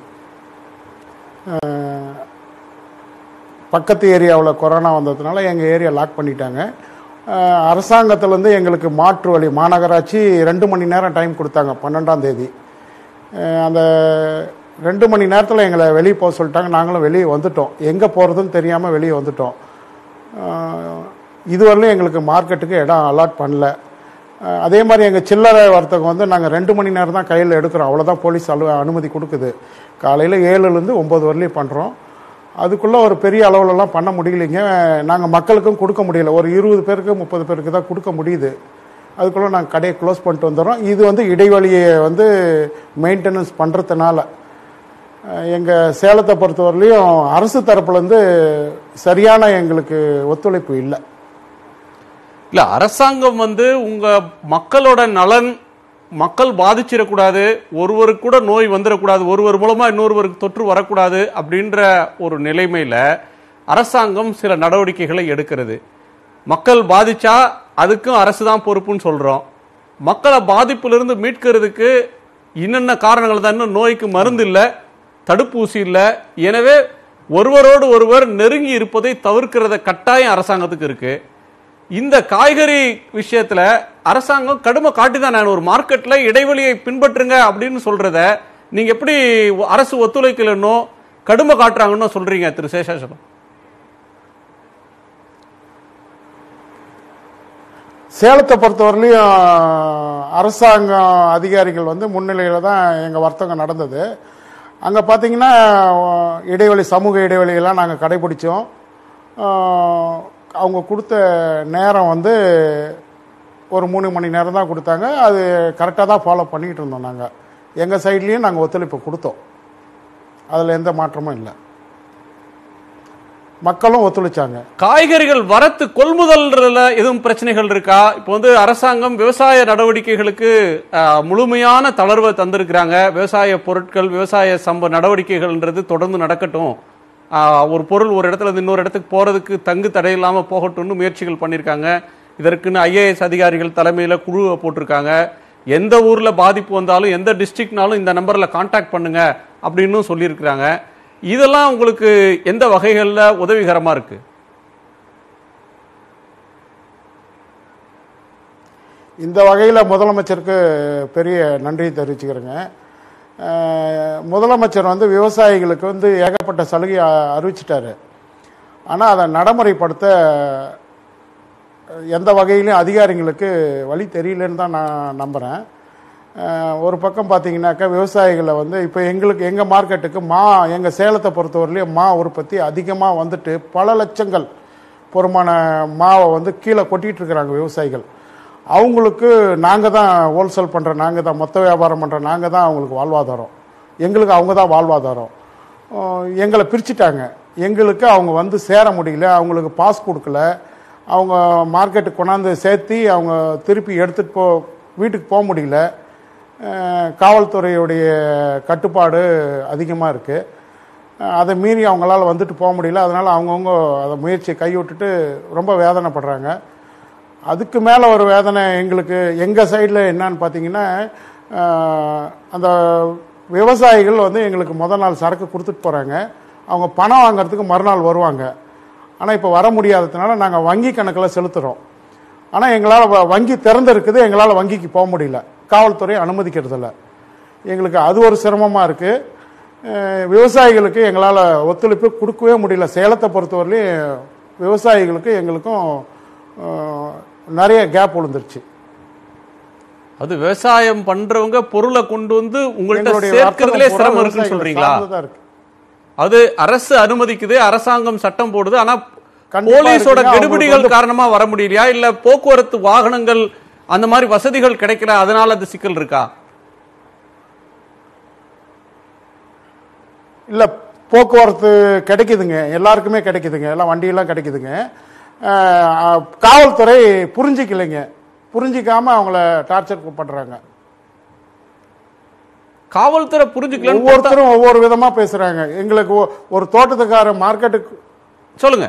அஹ், பக்கத்து ஏரியாவில் கொரோனா வந்ததுனால எங்கள் ஏரியா லாக் பண்ணிட்டாங்க அஹ், அரசாங்கத்திலேருந்து எங்களுக்கு மாற்று வழி மாநகராட்சி ரெண்டு மணி நேரம் டைம் கொடுத்தாங்க பன்னெண்டாம் தேதி அஹ், அந்த ரெண்டு மணி நேரத்தில் எங்களை வெளியே போக சொல்லிட்டாங்க நாங்களும் வெளியே வந்துட்டோம் எங்கே போகிறதுன்னு தெரியாமல் வெளியே வந்துட்டோம் ஆஹ் இதுவரையிலும் எங்களுக்கு மார்க்கெட்டுக்கு இடம் அலாட் பண்ணல ஆஹ் அதே மாதிரி எங்கள் சில்லறை வர்த்தகம் வந்து நாங்கள் ரெண்டு மணி நேரம் தான் கையில் எடுக்கிறோம் அவ்வளோதான் போலீஸ் அலு அனுமதி கொடுக்குது காலையில் ஏழுலேருந்து ஒம்பது வரலையும் பண்ணுறோம் அதுக்குள்ளே ஒரு பெரிய அளவுலலாம் பண்ண முடியலைங்க நாங்கள் மக்களுக்கும் கொடுக்க முடியல ஒரு இருபது பேருக்கு முப்பது பேருக்கு தான் கொடுக்க முடியுது அதுக்குள்ளே நாங்கள் கடையை க்ளோஸ் பண்ணிட்டு வந்துடுறோம் இது வந்து இடைவெளியை வந்து மெயின்டெனன்ஸ் பண்ணுறதுனால எங்கள் சேலத்தை பொறுத்தவரையிலையும் அரசு தரப்புலேருந்து சரியான எங்களுக்கு ஒத்துழைப்பு இல்லை இல்ல அரசாங்கம் வந்து உங்க மக்களோட நலன் மக்கள் பாதிச்சிடக்கூடாது ஒருவருக்கு கூட நோய் வந்துடக்கூடாது ஒருவர் மூலமா இன்னொருவருக்கு தொற்று வரக்கூடாது அப்படின்ற ஒரு நிலைமையில அரசாங்கம் சில நடவடிக்கைகளை எடுக்கிறது மக்கள் பாதிச்சா அதுக்கும் அரசு தான் பொறுப்புன்னு சொல்றோம் மக்களை பாதிப்பிலிருந்து மீட்கிறதுக்கு என்னென்ன காரணங்கள் தான் இன்னும் நோய்க்கு மருந்து இல்லை தடுப்பூசி இல்லை எனவே ஒருவரோடு ஒருவர் நெருங்கி இருப்பதை தவிர்க்கிறத கட்டாயம் அரசாங்கத்துக்கு இருக்கு இந்த காய்கறி விஷயத்துல அரசாங்கம் கடுமை காட்டிதான் நான் ஒரு மார்க்கெட்ல இடைவெளியை பின்பற்றுங்க அப்படின்னு சொல்றத நீங்க எப்படி அரசு ஒத்துழைக்கலன்னோ கடுமை காட்டுறாங்கன்னு சொல்றீங்க திரு சேஷாசலம் சேலத்தை பொறுத்தவரையிலையும் அரசாங்கம் அதிகாரிகள் வந்து முன்னிலையில் தான் எங்கள் வர்த்தகம் நடந்தது அங்கே பார்த்தீங்கன்னா இடைவெளி சமூக இடைவெளியெல்லாம் நாங்கள் கடைபிடிச்சோம் ஆஹ் அவங்க கொடுத்த நேரம் வந்து ஒரு மூணு மணி நேரம் தான் கொடுத்தாங்க அது கரெக்டாக தான் ஃபாலோ பண்ணிக்கிட்டு இருந்தோம் நாங்கள் எங்கள் சைட்லேயும் நாங்கள் ஒத்துழைப்பு கொடுத்தோம் அதில் எந்த மாற்றமும் இல்லை மக்களும் ஒத்துழைச்சாங்க காய்கறிகள் வரத்து கொள்முதல்ல எதுவும் பிரச்சனைகள் இருக்கா இப்போ வந்து அரசாங்கம் விவசாய நடவடிக்கைகளுக்கு அஹ், முழுமையான தளர்வை தந்திருக்கிறாங்க விவசாய பொருட்கள் விவசாய சம்ப நடவடிக்கைகள்ன்றது தொடர்ந்து நடக்கட்டும் அஹ், ஒரு பொருள் ஒரு இடத்துல இருந்து இன்னொரு இடத்துக்கு போறதுக்கு தங்கு தடை இல்லாம போகட்டும்னு முயற்சிகள் பண்ணியிருக்காங்க இதற்குன்னு ஐஏஎஸ் அதிகாரிகள் தலைமையில குழுவை போட்டிருக்காங்க எந்த ஊர்ல பாதிப்பு வந்தாலும் எந்த டிஸ்ட்ரிக்ட்னாலும் இந்த நம்பர்ல கான்டாக்ட் பண்ணுங்க அப்படின்னு சொல்லியிருக்கிறாங்க இதெல்லாம் உங்களுக்கு எந்த வகைகள்ல உதவிகரமா இருக்கு இந்த வகையில் முதலமைச்சருக்கு பெரிய நன்றி தெரிவிச்சுக்கிறேங்க அஹ், முதலமைச்சர் வந்து விவசாயிகளுக்கு வந்து ஏகப்பட்ட சலுகை அ- அறிவிச்சிட்டாரு ஆனால் அதை நடைமுறைப்படுத்த எந்த வகையிலும் அதிகாரிங்களுக்கு வழி தெரியலன்னு தான் நான் நம்புகிறேன் ஒரு பக்கம் பார்த்தீங்கன்னாக்கா விவசாயிகளை வந்து இப்போ எங்களுக்கு எங்கள் மார்க்கெட்டுக்கு மா எங்கள் சேலத்தை பொறுத்தவரையிலையும் மா உற்பத்தி அதிகமாக வந்துட்டு பல லட்சங்கள் பொறுமான மாவை வந்து கீழே கொட்டிட்டு இருக்கிறாங்க விவசாயிகள் அவங்களுக்கு நாங்கள் தான் ஹோல்சேல் பண்ணுற நாங்கள் தான் மொத்த வியாபாரம் பண்ணுற நாங்கள் தான் அவங்களுக்கு வாழ்வாதாரம் எங்களுக்கு அவங்க தான் வாழ்வாதாரம் அஹ் எங்களை பிரிச்சுட்டாங்க எங்களுக்கு அவங்க வந்து சேர முடியல அவங்களுக்கு பாஸ் கொடுக்கல அவங்க மார்க்கெட்டுக்கு கொண்டாந்து சேர்த்து அவங்க திருப்பி எடுத்துகிட்டு போ வீட்டுக்கு போக முடியல அஹ் காவல்துறையுடைய கட்டுப்பாடு அதிகமாக இருக்குது அதை மீறி அவங்களால வந்துட்டு போக முடியல அதனால் அவங்கவுங்க அதை முயற்சியை கைவிட்டுட்டு ரொம்ப வேதனைப்படுறாங்க அதுக்கு மேலே ஒரு வேதனை எங்களுக்கு எங்கள் சைடில் என்னன்னு பார்த்தீங்கன்னா அஹ், அந்த விவசாயிகள் வந்து எங்களுக்கு முதல் நாள் சரக்கு கொடுத்துட்டு போகிறாங்க அவங்க பணம் வாங்குறதுக்கு மறுநாள் வருவாங்க ஆனால் இப்போ வர முடியாததுனால நாங்கள் வங்கி கணக்கில் செலுத்துகிறோம் ஆனால் எங்களால் வங்கி திறந்திருக்குது எங்களால் வங்கிக்கு போக முடியல காவல்துறை அனுமதிக்கிறதில்ல எங்களுக்கு அது ஒரு சிரமமாக இருக்குது விவசாயிகளுக்கு எங்களால் ஒத்துழைப்பு கொடுக்கவே முடியல சேலத்தை பொறுத்தவரையிலையும் விவசாயிகளுக்கு எங்களுக்கும் அஹ், நிறைய கேப் விழுந்துருச்சு அது விவசாயம் பண்றவங்க பொருளை கொண்டு வந்து உங்கள்ட்ட எங்களுடைய சேர்க்கறதுலே வர்த்தகம் பூரா சிரமம் இருக்குன்னு விவசாயிகளை சொல்றீங்களா சார்ந்துதான் இருக்கு. அது அரசு அனுமதிக்குது அரசாங்கம் சட்டம் போடுது ஆனா கண்டிப்பா போலீஸோட இருக்குங்க. கெடுபிடிகள் அவங்களுக்கு காரணமா வர முடியலையா இல்ல போக்குவரத்து வாகனங்கள் அந்த மாதிரி வசதிகள் கிடைக்கல அதனால அது சிக்கல் இருக்கா இல்ல போக்குவரத்து கிடைக்குதுங்க எல்லாருக்குமே கிடைக்குதுங்க எல்லாம் வண்டியெல்லாம் கிடைக்குதுங்க அஹ், அஹ், காவல்துறை புரிஞ்சிக்கலைங்க புரிஞ்சிக்காம அவங்கள டார்ச்சர் பண்றாங்க காவல்துறை புரிஞ்சுக்கலன்னு பார்த்தா- ஒவ்வொருத்தரும் ஒவ்வொரு விதமா பேசுறாங்க எங்களுக்கு ஒ- ஒரு தோட்டத்துக்கார மார்க்கெட்டுக்கு சொல்லுங்க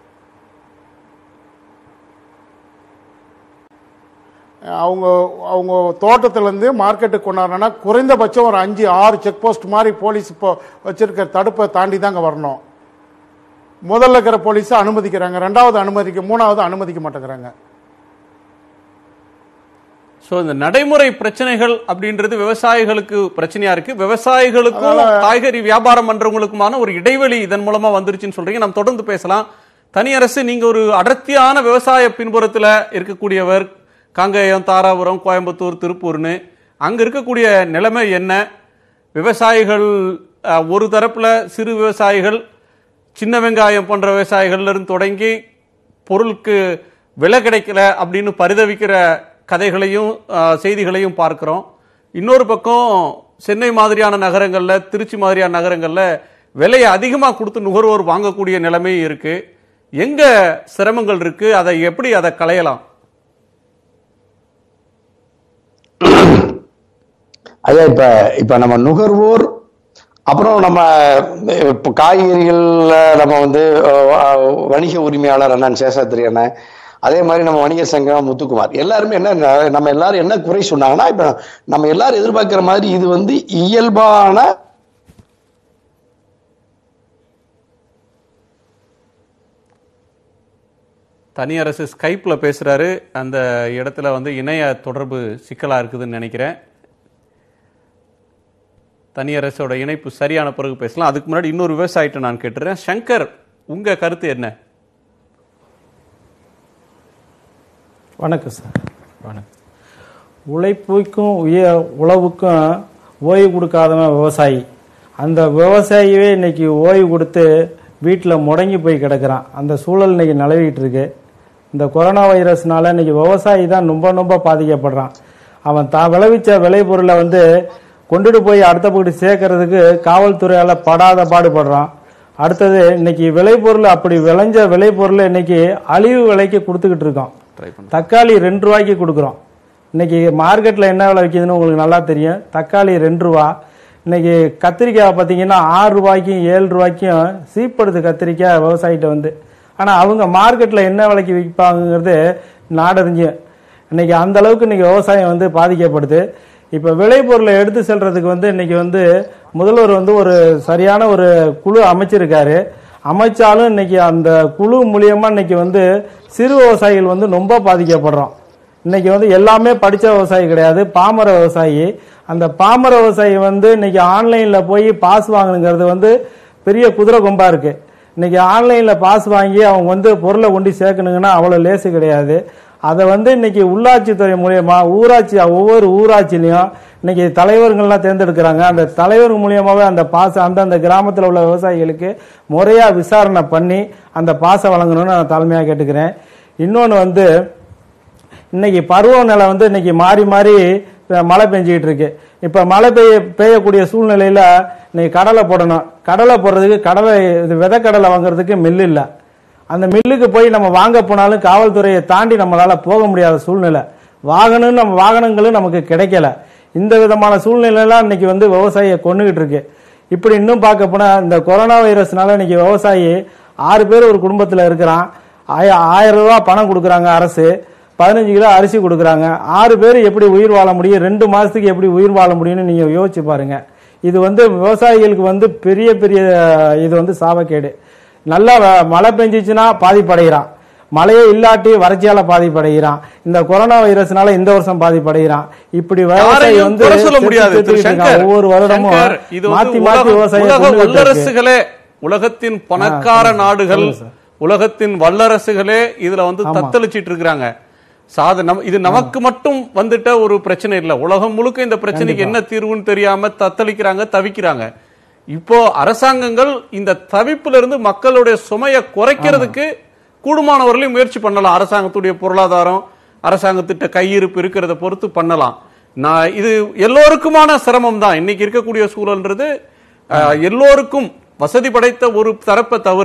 அவங்க அவங்க தோட்டத்திலேருந்து மார்க்கெட்டுக்கு கொண்டாடுறோன்னா குறைந்தபட்சம் ஒரு அஞ்சு ஆறு செக் போஸ்ட் மாதிரி போலீஸ் இப்போ வச்சிருக்க தடுப்பை தாண்டி தாங்க வரணும் முதல்ல இருக்கிற போலீஸை அனுமதிக்கிறாங்க ரெண்டாவது அனுமதிக்க மூணாவது அனுமதிக்க மாட்டேங்கிறாங்க சோ இந்த நடைமுறை பிரச்சனைகள் அப்படின்றது விவசாயிகளுக்கு பிரச்சனையா இருக்கு விவசாயிகளுக்கும் காய்கறி வியாபாரம் பண்றவங்களுக்குமான ஒரு இடைவெளி இதன் மூலமா வந்துருச்சுன்னு சொல்றீங்க நம்ம தொடர்ந்து பேசலாம் தனி அரசு நீங்க ஒரு அடர்த்தியான விவசாய பின்புறத்துல இருக்கக்கூடியவர் காங்கேயம் தாராபுரம் கோயம்புத்தூர் திருப்பூர்னு அங்க இருக்கக்கூடிய நிலைமை என்ன விவசாயிகள் அஹ், ஒரு தரப்புல சிறு விவசாயிகள் சின்ன வெங்காயம் போன்ற விவசாயிகள்ல இருந்து தொடங்கி பொருளுக்கு விலை கிடைக்கல அப்படின்னு பரிதவிக்கிற கதைகளையும் அஹ், செய்திகளையும் பார்க்கிறோம் இன்னொரு பக்கம் சென்னை மாதிரியான நகரங்கள்ல திருச்சி மாதிரியான நகரங்கள்ல விலையை அதிகமாக கொடுத்து நுகர்வோர் வாங்கக்கூடிய நிலைமையும் இருக்கு எங்க சிரமங்கள் இருக்கு அதை எப்படி அதை களையலாம் ஐயா இப்ப இப்ப நம்ம நுகர்வோர் அப்புறம் நம்ம இப்போ காய்கறிகள்ல நம்ம வந்து அஹ், வணிக உரிமையாளர் அண்ணன் சேஷாத்திரி அண்ணன் அதே மாதிரி நம்ம வணிகர் சங்கம் முத்துக்குமார் எல்லாருமே என்ன நம்ம எல்லாரும் என்ன குறை சொன்னாங்கன்னா இப்ப நம்ம எல்லாரும் எதிர்பார்க்கிற மாதிரி இது வந்து இயல்பான தனி அரசு ஸ்கைப்ல பேசுறாரு அந்த இடத்துல வந்து இணைய தொடர்பு சிக்கலா இருக்குதுன்னு நினைக்கிறேன் தனி அரசோட இணைப்பு சரியான பிறகு பேசலாம் அதுக்கு முன்னாடி இன்னொரு விவசாயிட்ட நான் கேட்டுறேன் சங்கர் உங்க கருத்து என்ன வணக்கம் சார் வணக்கம் உழைப்புக்கும் உய உழவுக்கும் ஓய்வு கொடுக்காதவன் விவசாயி அந்த விவசாயியே இன்னைக்கு ஓய்வு கொடுத்து வீட்டில் முடங்கி போய் கிடக்குறான் அந்த சூழல் இன்னைக்கு நிலவிட்டு இருக்கு இந்த கொரோனா வைரஸ்னால இன்னைக்கு விவசாயி தான் ரொம்ப ரொம்ப பாதிக்கப்படுறான் அவன் தான் விளைவிச்ச விளைபொருளை வந்து கொண்டுட்டு போய் அடுத்த பகுதி சேர்க்கறதுக்கு காவல்துறையால படாத பாடுபடுறான் அடுத்தது இன்னைக்கு விளைபொருள் அப்படி விளைஞ்ச விளைபொருளை இன்னைக்கு அழிவு விலைக்கு கொடுத்துக்கிட்டு இருக்கோம் ட்ரை பண்ண தக்காளி ரெண்டு ரூபாய்க்கு கொடுக்குறோம் இன்னைக்கு மார்க்கெட்டில் என்ன விலை விற்கிதுன்னு உங்களுக்கு நல்லா தெரியும் தக்காளி ரெண்டு ரூபா இன்னைக்கு கத்திரிக்காய் பார்த்தீங்கன்னா ஆறு ரூபாய்க்கும் ஏழு ரூபாய்க்கும் சீப்படுது கத்திரிக்காய் விவசாயிட்ட வந்து ஆனால் அவங்க மார்க்கெட்டில் என்ன விலைக்கு விற்பாங்கிறது நாடறிஞ்சும் இன்னைக்கு அந்த அளவுக்கு இன்னைக்கு விவசாயம் வந்து பாதிக்கப்படுது இப்போ விளைபொருளை எடுத்து செல்றதுக்கு வந்து இன்னைக்கு வந்து முதல்வர் வந்து ஒரு சரியான ஒரு குழு அமைச்சிருக்காரு அமைச்சாலும் இன்னைக்கு அந்த குழு மூலியமா இன்னைக்கு வந்து சிறு விவசாயிகள் வந்து ரொம்ப பாதிக்கப்படுறோம் இன்னைக்கு வந்து எல்லாமே படிச்ச விவசாயி கிடையாது பாமர விவசாயி அந்த பாமர விவசாயி வந்து இன்னைக்கு ஆன்லைன்ல போய் பாஸ் வாங்கணுங்கிறது வந்து பெரிய குதிரை கொம்பா இருக்கு இன்னைக்கு ஆன்லைன்ல பாஸ் வாங்கி அவங்க வந்து பொருளை கொண்டு சேர்க்கணுங்கன்னா அவ்வளவு லேசு கிடையாது அதை வந்து இன்னைக்கு உள்ளாட்சித்துறை மூலியமா ஊராட்சி ஒவ்வொரு ஊராட்சியிலையும் இன்னைக்கு தலைவர்கள்லாம் தேர்ந்தெடுக்கிறாங்க அந்த தலைவர் மூலியமாவே அந்த பாஸ் அந்தந்த கிராமத்தில் உள்ள விவசாயிகளுக்கு முறையா விசாரணை பண்ணி அந்த பாசை வழங்கணும்னு நான் தாழ்மையாக கேட்டுக்கிறேன் இன்னொன்று வந்து இன்னைக்கு பருவநிலை வந்து இன்னைக்கு மாறி மாறி இப்ப மழை பெஞ்சிக்கிட்டு இருக்கு இப்ப மழை பெய்ய பெய்யக்கூடிய சூழ்நிலையில இன்னைக்கு கடலை போடணும் கடலை போடுறதுக்கு கடலை இது விதை கடலை வாங்குறதுக்கு மில்லு இல்லை அந்த மில்லுக்கு போய் நம்ம வாங்க போனாலும் காவல்துறையை தாண்டி நம்மளால போக முடியாத சூழ்நிலை வாகனம் நம்ம வாகனங்களும் நமக்கு கிடைக்கல இந்த விதமான சூழ்நிலையெல்லாம் இன்னைக்கு வந்து விவசாயியை கொண்டுகிட்டு இருக்கு இப்படி இன்னும் பார்க்க போனா இந்த கொரோனா வைரஸ்னால இன்னைக்கு விவசாயி ஆறு பேர் ஒரு குடும்பத்துல இருக்கிறான் ஆய- ஆயிரம் ரூபாய் பணம் கொடுக்குறாங்க அரசு பதினஞ்சு கிலோ அரிசி கொடுக்குறாங்க ஆறு பேர் எப்படி உயிர் வாழ முடியும் ரெண்டு மாசத்துக்கு எப்படி உயிர் வாழ முடியும்னு நீங்க யோசிச்சு பாருங்க இது வந்து விவசாயிகளுக்கு வந்து பெரிய பெரிய இது வந்து சாபக்கேடு நல்லா வ- மழை பெஞ்சிச்சுன்னா பாதிப்படைகிறான் மழையே இல்லாட்டி வறட்சியால பாதிப்படைகிறான் இந்த கொரோனா வைரஸ்னால இந்த வருஷம் பாதிப்படைகிறான் இப்படி விவசாயி யாரையும் வந்து குறை சொல்ல செத்து முடியாது திரு செத்துக்கிட்டு இருக்கான். சங்கர். ஒவ்வொரு வருடமும் சங்கர், இது வந்து மாத்தி மாத்தி உலக- விவசாயம் உலக கொண்டுகிட்டு இருக்கு. வல்லரசுகளே உலகத்தின் பணக்கார நாடுகள் உலகத்தின் வல்லரசுகளே இதுல வந்து தத்தளிச்சிட்டு இருக்கிறாங்க சாத நம் இது நமக்கு மட்டும் வந்துட்ட ஒரு பிரச்சனை இல்ல உலகம் முழுக்க இந்த பிரச்சனைக்கு என்ன தீர்வுன்னு தெரியாம தத்தளிக்கிறாங்க தவிக்கிறாங்க இப்போ அரசாங்கங்கள் இந்த தவிப்புல இருந்து மக்களுடைய சுமையை குறைக்கிறதுக்கு கூடுமானவர்களையும் முயற்சி பண்ணலாம் அரசாங்கத்துடைய பொருளாதாரம் அரசாங்கத்திட்ட கையிருப்பு இருக்கிறத பொறுத்து பண்ணலாம் நான் இது எல்லோருக்குமான சிரமம் தான் இன்னைக்கு இருக்கக்கூடிய சூழல்ன்றது அஹ், எல்லோருக்கும் வசதி படைத்த ஒரு தரப்பை தவிர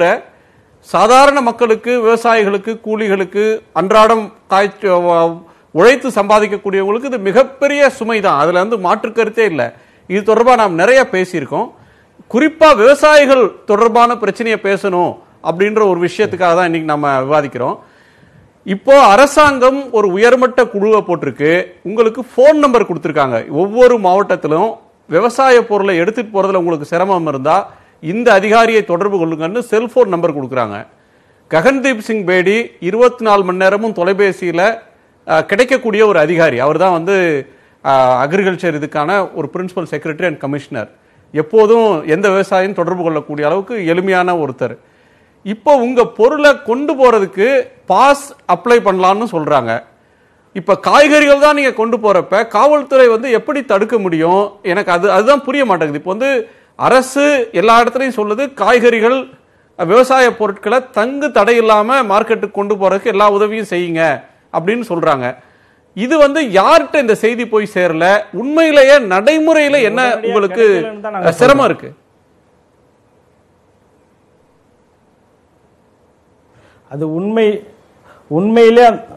சாதாரண மக்களுக்கு விவசாயிகளுக்கு கூலிகளுக்கு அன்றாடம் காய்ச்சி உழைத்து சம்பாதிக்கக்கூடியவங்களுக்கு இது மிகப்பெரிய சுமை தான் அதுல வந்து மாற்று கருத்தே இல்லை இது தொடர்பாக நாம் நிறைய பேசியிருக்கோம் குறிப்பா விவசாயிகள் தொடர்பான பிரச்சனையை பேசணும் அப்படின்ற ஒரு விஷயத்துக்காக தான் இன்னைக்கு நம்ம விவாதிக்கிறோம் இப்போ அரசாங்கம் ஒரு உயர்மட்ட குழுவை போட்டிருக்கு உங்களுக்கு ஃபோன் நம்பர் கொடுத்துருக்காங்க ஒவ்வொரு மாவட்டத்திலும் விவசாய பொருளை எடுத்துட்டு போறதுல உங்களுக்கு சிரமம் இருந்தா இந்த அதிகாரியை தொடர்பு கொள்ளுங்கன்னு செல்போன் நம்பர் கொடுக்குறாங்க ககன்தீப் சிங் பேடி இருபத்தி நாலு மணி நேரமும் தொலைபேசியில அஹ், கிடைக்கக்கூடிய ஒரு அதிகாரி அவர் தான் வந்து அக்ரிகல்ச்சர் இதுக்கான ஒரு பிரின்சிபல் செக்ரட்டரி அண்ட் கமிஷனர் எப்போதும் எந்த விவசாயியும் தொடர்பு கொள்ளக்கூடிய அளவுக்கு எளிமையான ஒருத்தர் இப்போ உங்க பொருளை கொண்டு போறதுக்கு பாஸ் அப்ளை பண்ணலாம்னு சொல்றாங்க இப்ப காய்கறிகள் தான் நீங்க கொண்டு போறப்ப காவல்துறை வந்து எப்படி தடுக்க முடியும் எனக்கு அது அதுதான் புரிய மாட்டேங்குது இப்போ வந்து அரசு எல்லா இடத்துலையும் சொல்லுது காய்கறிகள் விவசாய பொருட்களை தங்கு தடை இல்லாம மார்க்கெட்டுக்கு கொண்டு போறதுக்கு எல்லா உதவியும் செய்யுங்க அப்படின்னு சொல்றாங்க இது வந்து யார்கிட்ட இந்த செய்தி போய் சேரல உண்மையிலேயே நடைமுறையில என்ன உடனடியா உங்களுக்கு கிடைக்கலன்னு தான் நாங்க சிரமம் இருக்கு அது உண்மை உண்மையிலே அந்த-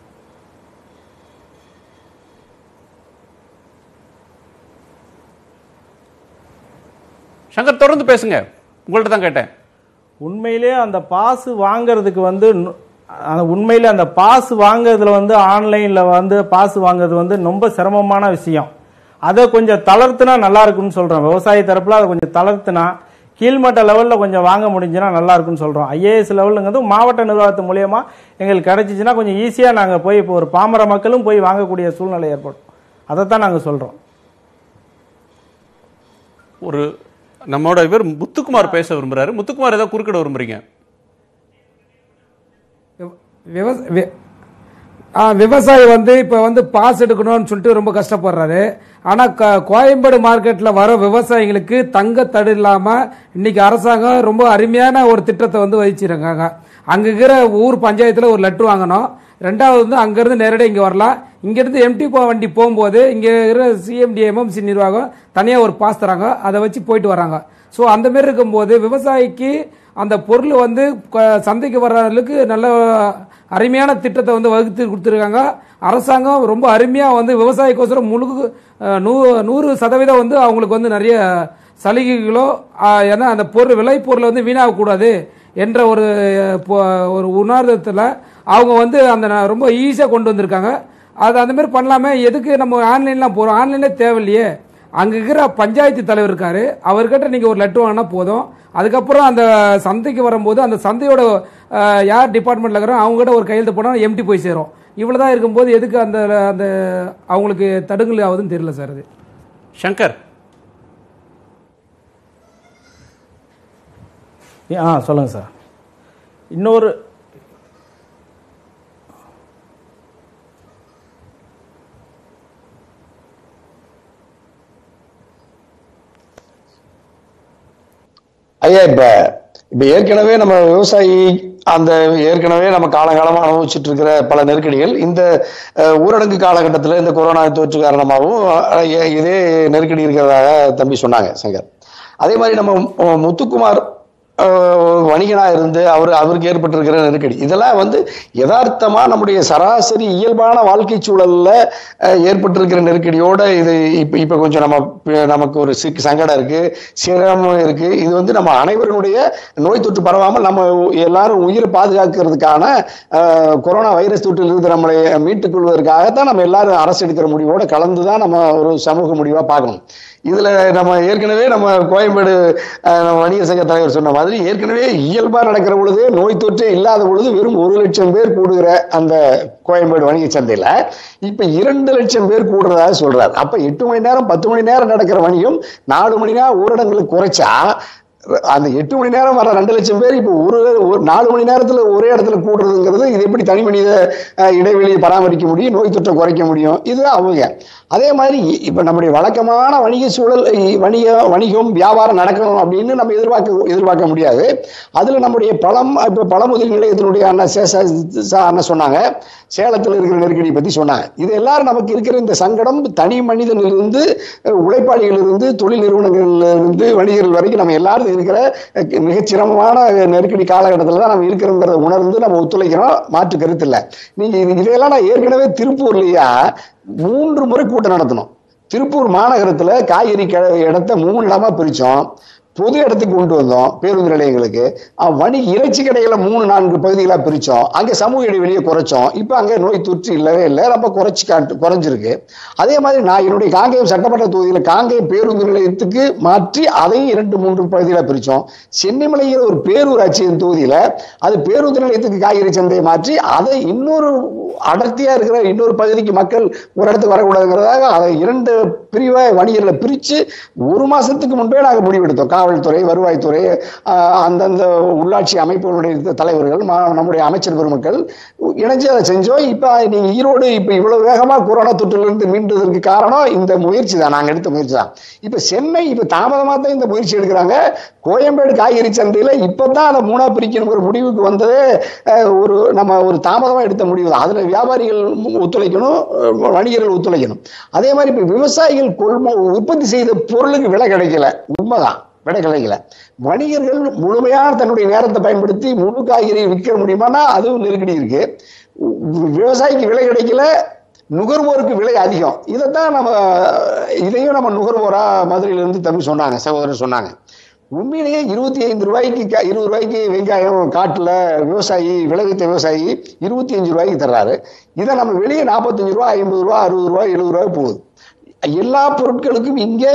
சங்கர் தொடர்ந்து பேசுங்க உங்கள்ட்ட தான் கேட்டேன் உண்மையிலே அந்த பாஸ் வாங்குறதுக்கு வந்து நு- அந்த உண்மையிலே அந்த பாஸ் வாங்குறதுல வந்து ஆன்லைன்ல வந்து பாஸ் வாங்குறது வந்து ரொம்ப சிரமமான விஷயம் அதை கொஞ்சம் தளர்த்துனா நல்லா இருக்கும்னு சொல்றோம் விவசாய தரப்புல அதை கொஞ்சம் தளர்த்துனா கீழ்மட்ட லெவல்ல கொஞ்சம் வாங்க முடிஞ்சுன்னா நல்லா இருக்கும்னு சொல்றோம் ஐஏஎஸ் லெவலுங்கிறது மாவட்ட நிர்வாகத்து மூலியமா எங்களுக்கு கிடைச்சிச்சுன்னா கொஞ்சம் ஈஸியா நாங்க போய் இப்போ ஒரு பாமர மக்களும் போய் வாங்கக்கூடிய சூழ்நிலை ஏற்படும் அதைத்தான் நாங்க சொல்றோம் ஒரு நம்மோட இவர் முத்துக்குமார் பேச விரும்புறாரு முத்துக்குமார் ஏதோ குறுக்கிட விரும்புறீங்க விவச- வி- ஆ, விவசாயி வந்து இப்ப வந்து பாஸ் எடுக்கணும்னு சொல்லிட்டு ரொம்ப கஷ்டப்படுறாரு ஆனா க- கோயம்பேடு மார்க்கெட்ல வர விவசாயிகளுக்கு தங்க தடு இல்லாம இன்னைக்கு அரசாங்கம் ரொம்ப அருமையான ஒரு திட்டத்தை வந்து வச்சிருக்காங்க அங்க இருக்கிற ஊர் பஞ்சாயத்துல ஒரு லெட்டர் வாங்கணும் ரெண்டாவது வந்து அங்கிருந்து நேரடியாக இங்க வரலாம் இங்கிருந்து எம்டி வண்டி போகும்போது இங்க இருக்கிற சிஎம்டி எம்எம்சி நிர்வாகம் தனியா ஒரு பாஸ் தராங்க அதை வச்சு போயிட்டு வராங்க ஸோ அந்த மாதிரி இருக்கும்போது விவசாயிக்கு அந்த பொருள் வந்து க- சந்தைக்கு வர்றதுக்கு நல்ல அருமையான திட்டத்தை வந்து வகுத்து கொடுத்துருக்காங்க அரசாங்கம் ரொம்ப அருமையாக வந்து விவசாயிக்கோசரம் முழு அஹ், நூ நூறு சதவீதம் வந்து அவங்களுக்கு வந்து நிறைய சலுகைகளோ அஹ், ஏன்னா அந்த பொருள் விலை பொருளை வந்து வீணாகக்கூடாது என்ற ஒரு அஹ், பொ- ஒரு உணர்தத்தில் அவங்க வந்து அந்த ந- ரொம்ப ஈஸியாக கொண்டு வந்திருக்காங்க அது அந்த மாதிரி பண்ணலாமே எதுக்கு நம்ம ஆன்லைன்லாம் போகிறோம் ஆன்லைனே தேவையில்லையே அங்க இருக்கிற பஞ்சாயத்து தலைவர் இருக்காரு அவர்கிட்ட நீங்க ஒரு லெட்டர் வாங்கினா போதும் அதுக்கப்புறம் அந்த சந்தைக்கு வரும்போது அந்த சந்தையோட அஹ், யார் டிபார்ட்மெண்ட்ல இருக்கிறோம் அவங்க கிட்ட ஒரு கையெழுத்து போனா எம்டி போய் சேரும் இவ்வளவுதான் இருக்கும்போது எதுக்கு அந்த அந்த அவங்களுக்கு தடுங்கல் ஆகுதுன்னு தெரியல சார் அது சங்கர் ஆ சொல்லுங்க சார் இன்னொரு ஐயா இப்ப இப்ப ஏற்கனவே நம்ம விவசாயி அந்த ஏற்கனவே நம்ம காலகாலமா அனுபவிச்சுட்டு இருக்கிற பல நெருக்கடிகள் இந்த அஹ், ஊரடங்கு காலகட்டத்தில் இந்த கொரோனா தொற்று காரணமாகவும் அஹ், இ- இதே நெருக்கடி இருக்கிறதாக தம்பி சொன்னாங்க சங்கர் அதே மாதிரி நம்ம மு- முத்துக்குமார் அஹ், வணிகனா இருந்து அவர் அவருக்கு ஏற்பட்டிருக்கிற நெருக்கடி இதெல்லாம் வந்து யதார்த்தமா நம்முடைய சராசரி இயல்பான வாழ்க்கை சூழல்ல அஹ், ஏற்பட்டிருக்கிற நெருக்கடியோட இது இப்ப இப்ப கொஞ்சம் நம்ம ப- நமக்கு ஒரு சிக்கு சங்கடம் இருக்கு சிரமம் இருக்கு இது வந்து நம்ம அனைவருடைய நோய் தொற்று பரவாமல் நம்ம எல்லாரும் உயிரை பாதுகாக்கிறதுக்கான அஹ், கொரோனா வைரஸ் தொற்றிலிருந்து நம்மளை மீட்டுக் கொள்வதற்காகத்தான் நம்ம எல்லாரும் அரசு எடுக்கிற முடிவோட கலந்து தான் நம்ம ஒரு சமூக முடிவா பார்க்கணும் இதுல நம்ம ஏற்கனவே நம்ம கோயம்பேடு அஹ், நம்ம வணிகர் சங்க தலைவர் சொன்ன மாதிரி ஏற்கனவே இயல்பா நடக்கிற பொழுது நோய் தொற்றே இல்லாத பொழுது வெறும் ஒரு லட்சம் பேர் கூடுகிற அந்த கோயம்பேடு வணிக சந்தையில இப்ப இரண்டு லட்சம் பேர் கூடுறதாக சொல்றாரு அப்ப எட்டு மணி நேரம் பத்து மணி நேரம் நடக்கிற வணிகம் நாலு மணி நேரம் ஊரடங்களுக்கு குறைச்சா அந்த எட்டு மணி நேரம் வர ரெண்டு லட்சம் பேர் இப்போ ஒரு ஒரு நாலு மணி நேரத்துல ஒரே இடத்துல கூடுறதுங்கிறது இது எப்படி தனி மனித அஹ், இடைவெளியை பராமரிக்க முடியும் நோய் தொற்றை குறைக்க முடியும் இது அவங்க அதே மாதிரி இ- இப்ப நம்முடைய வழக்கமான வணிக சூழல் இ- வணிக வணிகம் வியாபாரம் நடக்கணும் அப்படின்னு நம்ம எதிர்பார்க்க எதிர்பார்க்க முடியாது அதுல நம்முடைய பழம் இப்ப பழமுதல் நிலையத்தினுடைய அண்ணன் சேஷ சா- அண்ணன் சொன்னாங்க சேலத்தில் இருக்கிற நெருக்கடி பத்தி சொன்னாங்க இது எல்லாரும் நமக்கு இருக்கிற இந்த சங்கடம் தனி மனிதனிலிருந்து அஹ், உழைப்பாளிகளிலிருந்து தொழில் நிறுவனங்களிலிருந்து வணிகர்கள் வரைக்கும் நம்ம எல்லாரும் இருக்கிற அஹ், மிகச் சிரமமான நெருக்கடி காலகட்டத்தில் தான் நம்ம இருக்கிறோங்கிறத உணர்ந்து நம்ம ஒத்துழைக்கிறோம் மாற்று கருத்து இல்லை நீங்க இது- இதையெல்லாம் நான் ஏற்கனவே திருப்பூர்லயா மூன்று முறை கூட்டம் நடத்தணும் திருப்பூர் மாநகரத்துல காய்கறி க- இடத்த மூணு இடமா பிரிச்சோம் பொது இடத்துக்கு கொண்டு வந்தோம் பேருந்து நிலையங்களுக்கு அஹ் வணிக இறைச்சி கடைகளை மூணு நான்கு பகுதிகளா பிரிச்சோம் அங்க சமூக இடைவெளியை குறைச்சோம் இப்ப அங்க நோய் தொற்று இல்லவே இல்லை ரொம்ப குறைச்சி காட்டு குறைஞ்சிருக்கு அதே மாதிரி நான் என்னுடைய காங்கேயம் சட்டமன்ற தொகுதியில காங்கேயம் பேருந்து நிலையத்துக்கு மாற்றி அதையும் இரண்டு மூன்று பகுதிகளா பிரிச்சோம் சென்னிமலைங்கிற ஒரு பேரூராட்சியின் தொகுதியில அது பேருந்து நிலையத்துக்கு காய்கறி சந்தையை மாற்றி அதை இன்னொரு அடர்த்தியா இருக்கிற இன்னொரு பகுதிக்கு மக்கள் ஒரு இடத்துக்கு வரக்கூடாதுங்கிறதாக அதை இரண்டு பிரிவா வணிகர்களை பிரிச்சு ஒரு மாசத்துக்கு முன்பே நாங்கள் முடிவெடுத்தோம் காவல்துறை வருவாய்த்துறை ஆஹ், அந்தந்த உள்ளாட்சி அமைப்புகளுடைய தலைவர்கள் மா- நம்முடைய அமைச்சர் பெருமக்கள் இணைஞ்சு அதை செஞ்சோம் இப்ப நீங்க ஈரோடு இப்ப இவ்வளவு வேகமா கொரோனா தொற்றிலிருந்து மீண்டதற்கு காரணம் இந்த முயற்சி தான் நாங்க எடுத்த முயற்சி தான் இப்ப சென்னை இப்ப தாமதமா தான் இந்த முயற்சி எடுக்கிறாங்க கோயம்பேடு காய்கறி சந்தையில இப்பதான் அதை மூணா பிரிக்கணுங்கிற முடிவுக்கு வந்ததே அஹ், ஒரு நம்ம ஒரு தாமதமா எடுத்த முடிவு தான் அதுல வியாபாரிகள் ஒத்துழைக்கணும் அஹ், வணிகர்கள் ஒத்துழைக்கணும் அதே மாதிரி இப்ப விவசாயிகள் கொள்மோ உற்பத்தி செய்த பொருளுக்கு விலை கிடைக்கல உண்மைதான் விலை கிடைக்கல வணிகர்கள் முழுமையான தன்னுடைய நேரத்தை பயன்படுத்தி முழு காய்கறி விற்க முடியுமானா அதுவும் நெருக்கடி இருக்கு வி- விவசாயிக்கு விலை கிடைக்கல நுகர்வோருக்கு விலை அதிகம் இதைத்தான் நம்ம இதையும் நம்ம நுகர்வோரா மதுரையில இருந்து தம்பி சொன்னாங்க சகோதரர் சொன்னாங்க உண்மையிலேயே இருபத்தி ஐந்து ரூபாய்க்கு கா- இருபது ரூபாய்க்கு வெங்காயம் காட்டுல விவசாயி விளைவித்த விவசாயி இருபத்தி அஞ்சு ரூபாய்க்கு தர்றாரு இதை நம்ம வெளியே நாற்பத்தஞ்சு ரூபா ஐம்பது ரூபா அறுபது ரூபா எழுபது ரூபாய் போகுது எல்லா பொருட்களுக்கும் இங்கே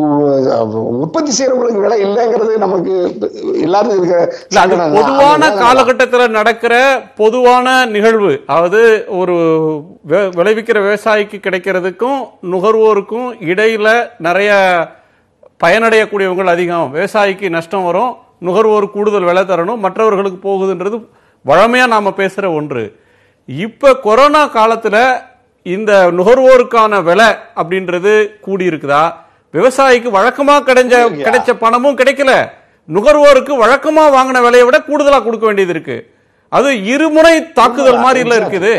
உ- உற்பத்தி செய்யறவங்களுக்கு விலை இல்லைங்கிறது நமக்கு எல்லாரும் இருக்கிற இல்ல, அது சங்கடம் தான். பொதுவான அது காலகட்டத்துல நடக்கிற பொதுவான நிகழ்வு அதாவது ஒரு வி- விளைவிக்கிற விவசாயிக்கு கிடைக்கிறதுக்கும் நுகர்வோருக்கும் இடையில நிறைய பயனடையக்கூடியவங்கள் அதிகம் விவசாயிக்கு நஷ்டம் வரும் நுகர்வோர் கூடுதல் விலை தரணும் மற்றவர்களுக்கு போகுதுன்றது வழமையா நாம பேசுற ஒன்று இப்ப கொரோனா காலத்துல இந்த நுகர்வோருக்கான விலை அப்படின்றது கூடி இருக்குதா விவசாயிக்கு வழக்கமா கிடைச்ச கிடைச்ச பணமும் கிடைக்கல நுகர்வோருக்கு வழக்கமா வாங்கின விலையை விட கூடுதலா கொடுக்க வேண்டியது இருக்கு அது இருமுனை தாக்குதல் மாதிரி இல்ல இருக்குது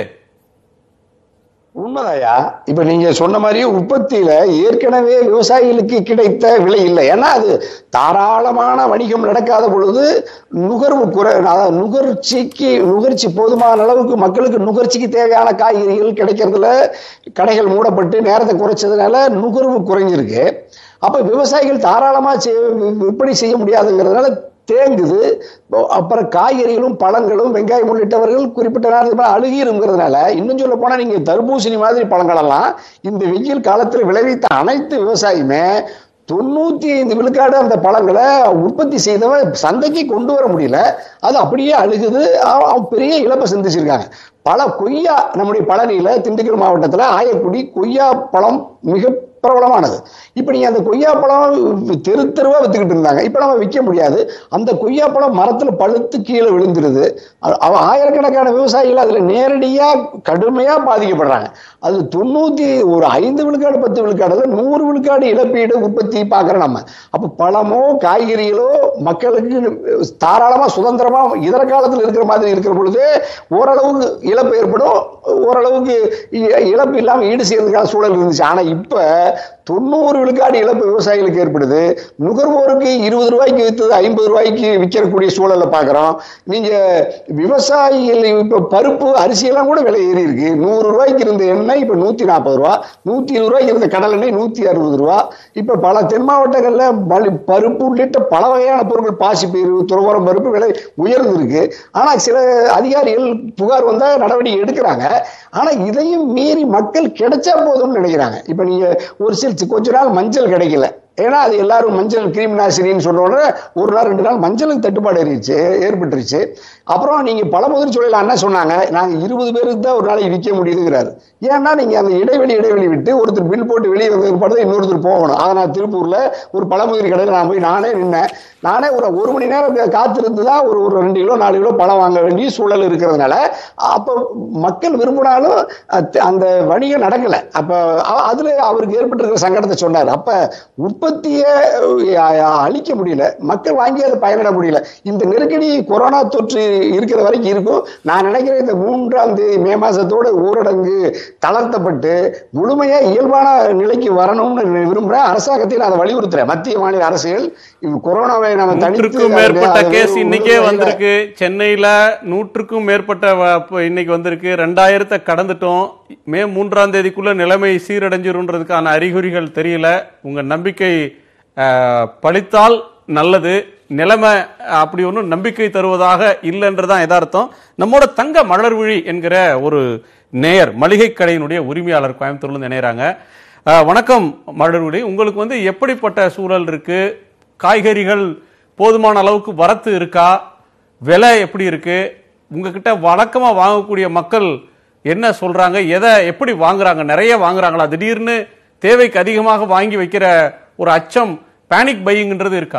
உண்மைதாயா இப்ப நீங்க சொன்ன மாதிரியே உற்பத்தியில ஏற்கனவே விவசாயிகளுக்கு கிடைத்த விலை இல்லை ஏன்னா அது தாராளமான வணிகம் நடக்காத பொழுது நுகர்வு குறை அதாவது நுகர்ச்சிக்கு நுகர்ச்சி போதுமான அளவுக்கு மக்களுக்கு நுகர்ச்சிக்கு தேவையான காய்கறிகள் கிடைக்கிறதுல கடைகள் மூடப்பட்டு நேரத்தை குறைச்சதுனால நுகர்வு குறைஞ்சிருக்கு அப்ப விவசாயிகள் தாராளமா செய்ய- விற்பனை செய்ய முடியாதுங்கிறதுனால தேங்குது அப்புறம் காய்கறிகளும் பழங்களும் வெங்காயம் உள்ளிட்டவர்கள் குறிப்பிட்ட நேரத்துக்கு மேல அழுகிருங்கிறதுனால இன்னும் சொல்ல போனா நீங்க தர்பூசணி மாதிரி பழங்களெல்லாம் இந்த வெயில் காலத்தில் விளைவித்த அனைத்து விவசாயியுமே தொண்ணூத்தி ஐந்து விழுக்காடு அந்த பழங்களை உற்பத்தி செய்தவன் சந்தைக்கு கொண்டு வர முடியல அது அப்படியே அழுகுது அவ- அவன் பெரிய இழப்பை சந்திச்சிருக்காங்க பல கொய்யா நம்முடைய பழனியில திண்டுக்கல் மாவட்டத்துல ஆயக்குடி கொய்யா பழம் மிக பிரபலமானது இப்ப நீங்க அந்த கொய்யாப்பழம் தெரு தெருவா வித்துக்கிட்டு இருந்தாங்க இப்ப நம்ம விற்க முடியாது அந்த கொய்யாப்பழம் மரத்துல பழுத்து கீழே விழுந்துருது அ- அவ ஆயிரக்கணக்கான விவசாயிகள் அதுல நேரடியா கடுமையா பாதிக்கப்படுறாங்க அது தொண்ணூத்தி ஒரு ஐந்து விழுக்காடு பத்து விழுக்காடு நூறு விழுக்காடு இழப்பீடு உற்பத்தி பார்க்குறோம் நம்ம அப்ப பழமோ காய்கறிகளோ மக்களுக்கு தாராளமா சுதந்திரமா இதர காலத்தில் இருக்கிற மாதிரி இருக்கிற பொழுது ஓரளவுக்கு இழப்பு ஏற்படும் ஓரளவுக்கு இ- இழப்பு இல்லாம ஈடு செய்யறதுக்கான சூழல் இருந்துச்சு ஆனா இப்ப தொண்ணூறு விழுக்காடு இழப்பு விவசாயிகளுக்கு ஏற்படுது நுகர்வோருக்கு இருபது ரூபாய்க்கு வித்தது ஐம்பது ரூபாய்க்கு விற்கக்கூடிய சூழலை பார்க்குறோம் நீங்க விவசாயிகள் இப்ப பருப்பு அரிசி எல்லாம் கூட விலை ஏறி இருக்கு நூறு ரூபாய்க்கு இருந்த எண்ணெய் இப்ப நூத்தி நாற்பது ரூபா நூத்தி இருபது ரூபாய்க்கு இருந்த கடல் எண்ணெய் நூத்தி அறுபது ரூபா இப்ப பல தென் மாவட்டங்கள்ல பலி- பருப்பு உள்ளிட்ட பல வகையான பொருட்கள் பாசிப்பயிறு துறவரம் பருப்பு விலை உயர்ந்திருக்கு ஆனா சில அதிகாரிகள் புகார் வந்தா நடவடிக்கை எடுக்கிறாங்க ஆனா இதையும் மீறி மக்கள் கிடைச்சா போதும்னு நினைக்கிறாங்க இப்ப நீங்க ஒரு சில கொஞ்ச நாள் மஞ்சள் கிடைக்கல ஏன்னா அது எல்லாரும் மஞ்சள் கிருமி நாசினின்னு சொன்ன உடனே ஒரு நாள் ரெண்டு நாள் மஞ்சளுக்கு தட்டுப்பாடு ஏறிடுச்சு ஏற்பட்டுருச்சு அப்புறம் நீங்க பழமுதிர் சூழல என்ன சொன்னாங்க நாங்க இருபது பேருக்கு தான் ஒரு நாளைக்கு விற்க முடியுதுங்கிறாரு ஏன்னா நீங்க அந்த இடைவெளி இடைவெளி விட்டு ஒருத்தர் பில் போட்டு வெளியே வந்த பிற்பாடு தான் இன்னொருத்தர் போகணும் அதை நான் திருப்பூர்ல ஒரு பழமுதிர் கடையில் நான் போய் நானே நின்னேன் நானே ஒரு ஒரு மணி நேரம் காத்திருந்து தான் ஒரு ஒரு ரெண்டு கிலோ நாலு கிலோ பழம் வாங்க வேண்டிய சூழல் இருக்கிறதுனால அப்போ மக்கள் விரும்பினாலும் அத்- அந்த வணிகம் நடக்கல அப்ப அ- அதுல அவருக்கு ஏற்பட்டிருக்கிற சங்கடத்தை சொன்னார் அப்ப உற்பத்தியை அஹ், அழிக்க முடியல மக்கள் வாங்கி அதை பயனிட முடியல இந்த நெருக்கடி கொரோனா தொற்று இருக்கிற வரைக்கும் இருக்கும் நான் நினைக்கிறேன் இந்த மூன்றாம் தேதி மே மாசத்தோட ஊரடங்கு தளர்த்தப்பட்டு முழுமையா இயல்பான நிலைக்கு வரணும்னு விரும்புறேன் அரசாங்கத்தில் அதை வலியுறுத்துறேன் மத்திய மாநில அரசுகள் இது கொரோனாவை நம்ம தனித்து நூற்றுக்கும் அதை- மேற்பட்ட அதை கேஸ் ஒரு- இன்னைக்கே ஒரு- வந்திருக்கு சென்னையில நூற்றுக்கும் மேற்பட்ட வ- இப்ப இன்னைக்கு வந்திருக்கு ரெண்டாயிரத்தை கடந்துட்டோம் மே மூன்றாம் தேதிக்குள்ள நிலைமை சீரடைஞ்சிருன்றதுக்கான அறிகுறிகள் தெரியல உங்க நம்பிக்கை அஹ், பலித்தால் நல்லது நிலைமை அப்படி ஒன்றும் நம்பிக்கை தருவதாக இல்லைன்றதான் யதார்த்தம் நம்மோட தங்க மலர்விழி என்கிற ஒரு நேயர் மளிகை கடையினுடைய உரிமையாளர் கோயம்புத்தூர்ல இருந்து இணையறாங்க அஹ், வணக்கம் மலர்விழி உங்களுக்கு வந்து எப்படிப்பட்ட சூழல் இருக்கு காய்கறிகள் போதுமான அளவுக்கு வரத்து இருக்கா விலை எப்படி இருக்கு உங்ககிட்ட வழக்கமா வாங்கக்கூடிய மக்கள் என்ன சொல்றாங்க எதை எப்படி வாங்குறாங்க நிறைய வாங்குறாங்களா திடீர்னு தேவைக்கு அதிகமாக வாங்கி வைக்கிற ஒரு அச்சம் பேனிக் பையிங்ன்றது இருக்கா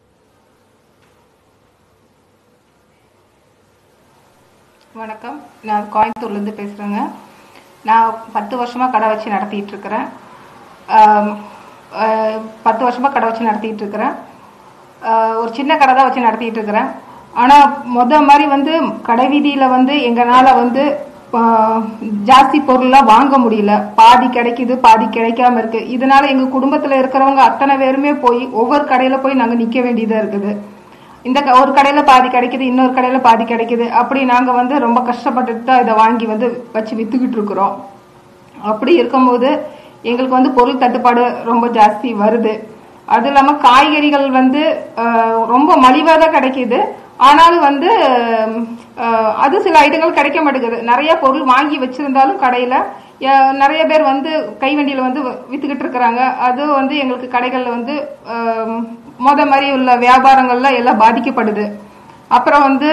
வணக்கம் நான் கோயம்புத்தூர்லேருந்து பேசுகிறேங்க நான் பத்து வருஷமாக கடை வச்சு நடத்திட்டு இருக்கிறேன் ஆம், ஆஹ், பத்து வருஷமாக கடை வச்சு நடத்திட்டு இருக்கிறேன் ஆஹ், ஒரு சின்ன கடை தான் வச்சு நடத்திட்டு இருக்கிறேன் ஆனால் முத மாதிரி வந்து கடை வீதியில் வந்து எங்களால் வந்து ஆஹ், ஜாஸ்தி பொருள்லாம் வாங்க முடியல பாதி கிடைக்குது பாதி கிடைக்காம இருக்கு இதனால எங்க குடும்பத்துல இருக்கிறவங்க அத்தனை பேருமே போய் ஒவ்வொரு கடையில போய் நாங்க நிக்க வேண்டியதா இருக்குது இந்த க- ஒரு கடையில பாதி கிடைக்குது இன்னொரு கடையில பாதி கிடைக்குது அப்படி நாங்க வந்து ரொம்ப கஷ்டப்பட்டுட்டு தான் இதை வாங்கி வந்து வச்சு வித்துக்கிட்டு இருக்கிறோம் அப்படி இருக்கும்போது எங்களுக்கு வந்து பொருள் தட்டுப்பாடு ரொம்ப ஜாஸ்தி வருது அது இல்லாம காய்கறிகள் வந்து அஹ், ரொம்ப மலிவாக தான் கிடைக்குது ஆனாலும் வந்து அஹ், அது சில ஐட்டங்கள் கிடைக்க மாட்டேங்குது நிறைய பொருள் வாங்கி வச்சிருந்தாலும் கடையில அஹ், நிறைய பேர் வந்து கைவண்டியில வந்து வித்துக்கிட்டு இருக்கிறாங்க அது வந்து எங்களுக்கு கடைகள்ல வந்து அஹ், மொத மாதிரி உள்ள வியாபாரங்கள்ல எல்லாம் பாதிக்கப்படுது அப்புறம் வந்து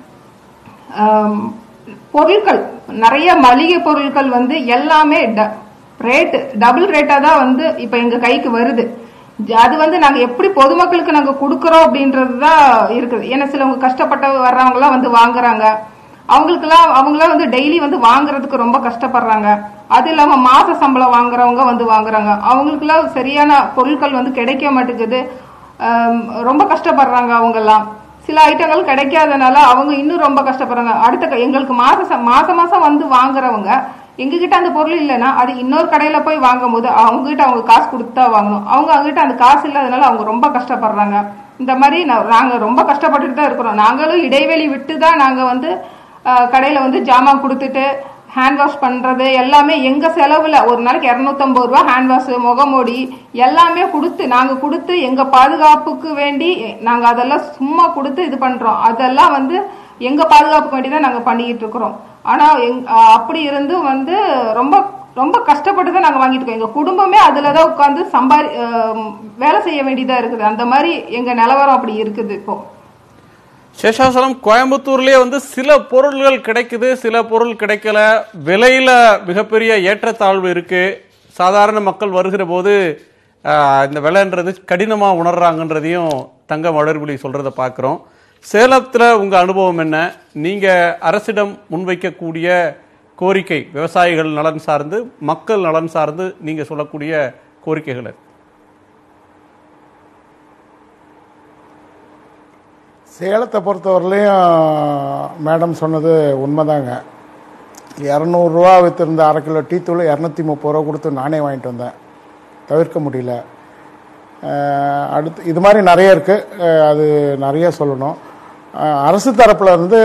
ஆம், பொருட்கள் நிறைய மளிகை பொருட்கள் வந்து எல்லாமே ரேட் டபுள் ரேட்டா தான் வந்து இப்ப எங்க கைக்கு வருது ஜ- அது வந்து நாங்க எப்படி பொதுமக்களுக்கு நாங்க கொடுக்கறோம் அப்படின்றது தான் இருக்குது ஏன்னா சிலவங்க கஷ்டப்பட்ட வர்றவங்க எல்லாம் வந்து வாங்குறாங்க அவங்களுக்கெல்லாம் அவங்களாம் வந்து டெய்லி வந்து வாங்குறதுக்கு ரொம்ப கஷ்டப்படுறாங்க அது இல்லாம மாச சம்பளம் வாங்குறவங்க வந்து வாங்குறாங்க அவங்களுக்கெல்லாம் சரியான பொருட்கள் வந்து கிடைக்க மாட்டேங்குது ஆம், ரொம்ப கஷ்டப்படுறாங்க அவங்கெல்லாம் சில ஐட்டங்கள் கிடைக்காதனால அவங்க இன்னும் ரொம்ப கஷ்டப்படுறாங்க அடுத்த க- எங்களுக்கு மாச ச- மாசம் மாசம் வந்து வாங்குறவங்க எங்ககிட்ட அந்த பொருள் இல்லைன்னா அது இன்னொரு கடையில போய் வாங்கும் போது அவங்க கிட்ட அவங்க காசு கொடுத்து தான் வாங்கணும் அவங்க அவங்ககிட்ட அந்த காசு இல்லாதனால அவங்க ரொம்ப கஷ்டப்படுறாங்க இந்த மாதிரி நா- நாங்க ரொம்ப கஷ்டப்பட்டுட்டு தான் இருக்கிறோம் நாங்களும் இடைவெளி விட்டு தான் நாங்க வந்து அஹ், கடையில வந்து ஜாமான் கொடுத்துட்டு ஹேண்ட் வாஷ் பண்றது எல்லாமே எங்க செலவுல ஒரு நாளைக்கு இரநூத்தம்பது ரூபா ஹேண்ட் வாஷ் முகமூடி எல்லாமே கொடுத்து நாங்க கொடுத்து எங்க பாதுகாப்புக்கு வேண்டி நாங்க அதெல்லாம் சும்மா கொடுத்து இது பண்றோம் அதெல்லாம் வந்து எங்க பாதுகாப்புக்கு வேண்டி தான் நாங்க பண்ணிக்கிட்டு இருக்கிறோம் ஆனா எங் அஹ் அப்படி இருந்தும் வந்து ரொம்ப ரொம்ப கஷ்டப்பட்டு தான் நாங்க வாங்கிட்டு இருக்கோம் எங்க குடும்பமே அதுலதான் உட்காந்து சம்பாரி அஹ் வேலை செய்ய வேண்டியதா இருக்குது அந்த மாதிரி எங்க நிலவரம் அப்படி இருக்குது இப்போ சேஷாசலம் கோயம்புத்தூர்லயே வந்து சில பொருள்கள் கிடைக்குது சில பொருள் கிடைக்கல விலையில மிகப்பெரிய ஏற்றத்தாழ்வு இருக்கு சாதாரண மக்கள் வருகிற போது ஆஹ், இந்த விலைன்றது கடினமா உணர்றாங்கன்றதையும் தங்கம் வளர்விழி சொல்றத பார்க்குறோம் சேலத்துல உங்க அனுபவம் என்ன நீங்க அரசிடம் முன்வைக்கக்கூடிய கோரிக்கை விவசாயிகள் நலன் சார்ந்து மக்கள் நலன் சார்ந்து நீங்க சொல்லக்கூடிய கோரிக்கைகள் என்ன? சேலத்தை பொறுத்தவரையிலையும் மேடம் சொன்னது உண்மைதாங்க இரநூறுவா வித்திருந்த அரை கிலோ டீ தூள் இரநூத்தி முப்பது ரூபா கொடுத்து நானே வாங்கிட்டு வந்தேன் தவிர்க்க முடியல அஹ் அடுத்து இது மாதிரி நிறைய இருக்குது அது நிறைய சொல்லணும் அஹ் அரசு தரப்புல இருந்து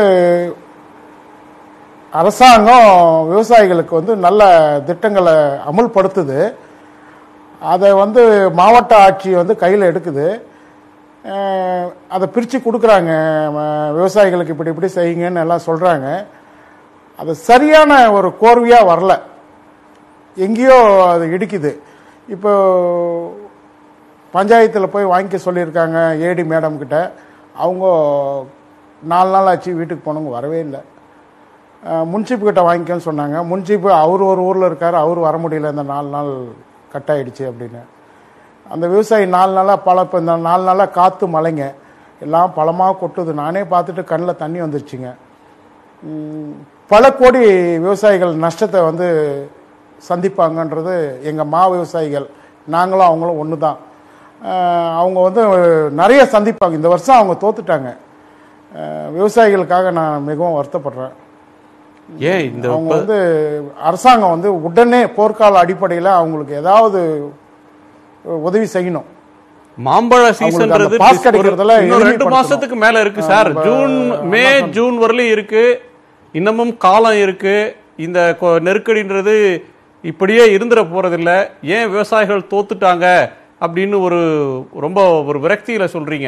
அரசாங்கம் விவசாயிகளுக்கு வந்து நல்ல திட்டங்களை அமுல்படுத்துது அதை வந்து மாவட்ட ஆட்சி வந்து கையில் எடுக்குது அஹ் அதை பிரித்து கொடுக்குறாங்க ம- விவசாயிகளுக்கு இப்படி இப்படி செய்யுங்கன்னு எல்லாம் சொல்கிறாங்க அது சரியான ஒரு கோர்வையாக வரல எங்கேயோ அது இடிக்குது இப்போ பஞ்சாயத்தில் போய் வாங்கிக்க சொல்லியிருக்காங்க ஏடி மேடம் கிட்ட அவங்க நாலு நாள் ஆச்சு வீட்டுக்கு போனவங்க வரவே இல்லை முன்சிப்பு கிட்ட வாங்கிக்கன்னு சொன்னாங்க முன்சிப்பு அவர் ஒரு ஊரில் இருக்கார் அவர் வர முடியல இந்த நாலு நாள் கட் ஆயிடுச்சு அப்படின்னு அந்த விவசாயி நாலு நாளாக பல இப்போ இந்த நாலு நாளாக காற்று மழைங்க எல்லாம் பழமாக கொட்டுது நானே பார்த்துட்டு கண்ணில் தண்ணி வந்துருச்சுங்க ம், பல கோடி விவசாயிகள் நஷ்டத்தை வந்து சந்திப்பாங்கன்றது எங்கள் மா விவசாயிகள் நாங்களும் அவங்களும் ஒன்று தான் அஹ், அவங்க வந்து நிறைய சந்திப்பாங்க இந்த வருஷம் அவங்க தோத்துட்டாங்க அஹ், விவசாயிகளுக்காக நான் மிகவும் வருத்தப்படுறேன் ஏன் இந்த அவங்க வந்து அரசாங்கம் வந்து உடனே போர்க்கால அடிப்படையில் அவங்களுக்கு ஏதாவது உதவி செய்யணும் மாம்பழ அவங்களுக்கு சீசன்ன்றது அந்த pass ஒரு- கிடைக்கிறதுல இன்னும் ரெண்டு எளிமைப்படுத்தணும். மாசத்துக்கு மேல இருக்கு சார் ஆ, ஜூன் மே ஜூன் வரலையும் இருக்கு இன்னமும் காலம் இருக்கு இந்த கொ- நெருக்கடின்றது இப்படியே இருந்துட போறதில்ல ஏன் விவசாயிகள் தோத்துட்டாங்க அப்படின்னு ஒரு ரொம்ப ஒரு விரக்தியில சொல்றீங்க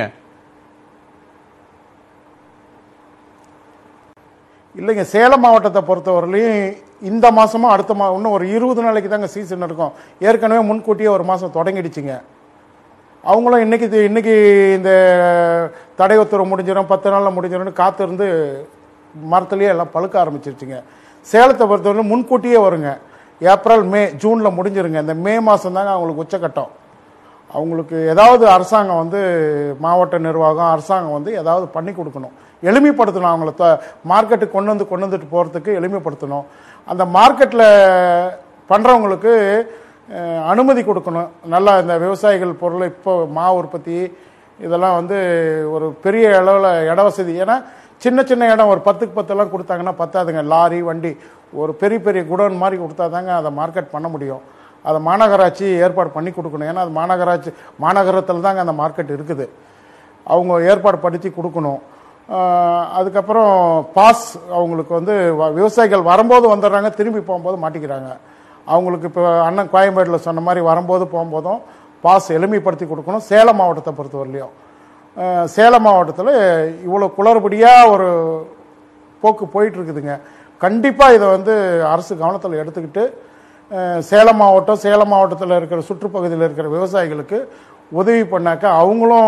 இல்லைங்க சேலம் மாவட்டத்தை பொறுத்தவரையிலையும் இந்த மாசமும் அடுத்த மா இன்னும் ஒரு இருபது நாளைக்கு தாங்க சீசன் இருக்கும் ஏற்கனவே முன்கூட்டியே ஒரு மாசம் தொடங்கிடுச்சுங்க அவங்களும் இன்னைக்கு இது- இன்னைக்கு இந்த தடை உத்தரவு முடிஞ்சிடும் பத்து நாளில் முடிஞ்சிடும்னு காத்திருந்து மரத்துலேயே எல்லாம் பழுக்க ஆரம்பிச்சிருச்சுங்க சேலத்தை பொறுத்தவரை முன்கூட்டியே வருங்க ஏப்ரல் மே ஜூனில் முடிஞ்சிருங்க இந்த மே மாதம் தாங்க அவங்களுக்கு உச்சக்கட்டம் அவங்களுக்கு ஏதாவது அரசாங்கம் வந்து மாவட்ட நிர்வாகம் அரசாங்கம் வந்து ஏதாவது பண்ணி கொடுக்கணும் எளிமைப்படுத்தணும் அவங்கள த- மார்க்கெட்டுக்கு கொண்டு வந்து கொண்டு வந்துட்டு போகிறதுக்கு எளிமைப்படுத்தணும் அந்த மார்க்கெட்டில் பண்ணுறவங்களுக்கு அனுமதி கொடுக்கணும் நல்லா இந்த விவசாயிகள் பொருள் இப்போ மா உற்பத்தி இதெல்லாம் வந்து ஒரு பெரிய அளவில் இட வசதி ஏன்னா சின்ன சின்ன இடம் ஒரு பத்துக்கு பத்தெல்லாம் கொடுத்தாங்கன்னா பத்தாதுங்க லாரி வண்டி ஒரு பெரிய பெரிய குடோன் மாதிரி கொடுத்தா தாங்க அதை மார்க்கெட் பண்ண முடியும் அதை மாநகராட்சி ஏற்பாடு பண்ணி கொடுக்கணும் ஏன்னா அது மாநகராட்சி மாநகரத்தில் தாங்க அந்த மார்க்கெட் இருக்குது அவங்க ஏற்பாடு படுத்தி கொடுக்கணும் ஆஹ் அதுக்கப்புறம் பாஸ் அவங்களுக்கு வந்து வ- விவசாயிகள் வரும்போது வந்துடுறாங்க திரும்பி போகும்போது மாட்டிக்கிறாங்க அவங்களுக்கு இப்போ அண்ணன் கோயம்பேட்டில் சொன்ன மாதிரி வரும்போது போகும்போதும் பாஸ் எளிமைப்படுத்தி கொடுக்கணும் சேலம் மாவட்டத்தை பொறுத்தவரையிலையும் ஆஹ் சேலம் மாவட்டத்தில் இவ்வளோ குளறுபடியாக ஒரு போக்கு போயிட்டு இருக்குதுங்க கண்டிப்பாக இதை வந்து அரசு கவனத்தில் எடுத்துக்கிட்டு அஹ், சேலம் மாவட்டம் சேலம் மாவட்டத்தில் இருக்கிற சுற்றுப்பகுதியில் இருக்கிற விவசாயிகளுக்கு உதவி பண்ணாக்க அவங்களும்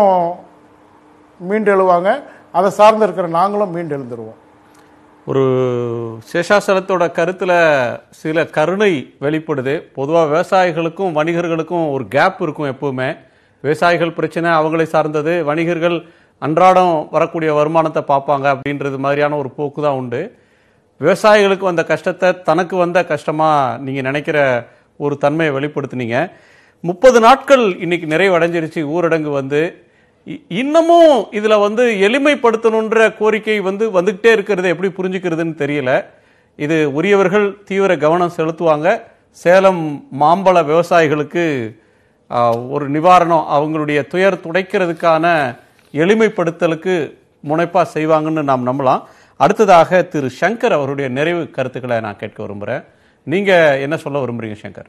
மீண்டு எழுவாங்க அதை சார்ந்து இருக்கிற நாங்களும் மீண்டு எழுந்துருவோம் ஒரு சேஷாசலத்தோட கருத்துல சில கருணை வெளிப்படுது பொதுவா விவசாயிகளுக்கும் வணிகர்களுக்கும் ஒரு கேப் இருக்கும் எப்பவுமே விவசாயிகள் பிரச்சனை அவங்களை சார்ந்தது வணிகர்கள் அன்றாடம் வரக்கூடிய வருமானத்தை பார்ப்பாங்க அப்படின்றது மாதிரியான ஒரு போக்கு தான் உண்டு விவசாயிகளுக்கு வந்த கஷ்டத்தை தனக்கு வந்த கஷ்டமா நீங்க நினைக்கிற ஒரு தன்மையை வெளிப்படுத்துனீங்க முப்பது நாட்கள் இன்னைக்கு நிறைவடைஞ்சிருச்சு ஊரடங்கு வந்து இ- இன்னமும் இதுல வந்து எளிமைப்படுத்தணுன்ற கோரிக்கை வந்து வந்துகிட்டே இருக்கிறது எப்படி புரிஞ்சுக்கிறதுன்னு தெரியல இது உரியவர்கள் தீவிர கவனம் செலுத்துவாங்க சேலம் மாம்பழ விவசாயிகளுக்கு ஆ, ஒரு நிவாரணம் அவங்களுடைய துயர் துடைக்கிறதுக்கான எளிமைப்படுத்தலுக்கு முனைப்பா செய்வாங்கன்னு நாம் நம்பலாம் அடுத்ததாக திரு சங்கர் அவருடைய நிறைவு கருத்துக்களை நான் கேட்க விரும்புறேன் நீங்க என்ன சொல்ல விரும்புறீங்க சங்கர்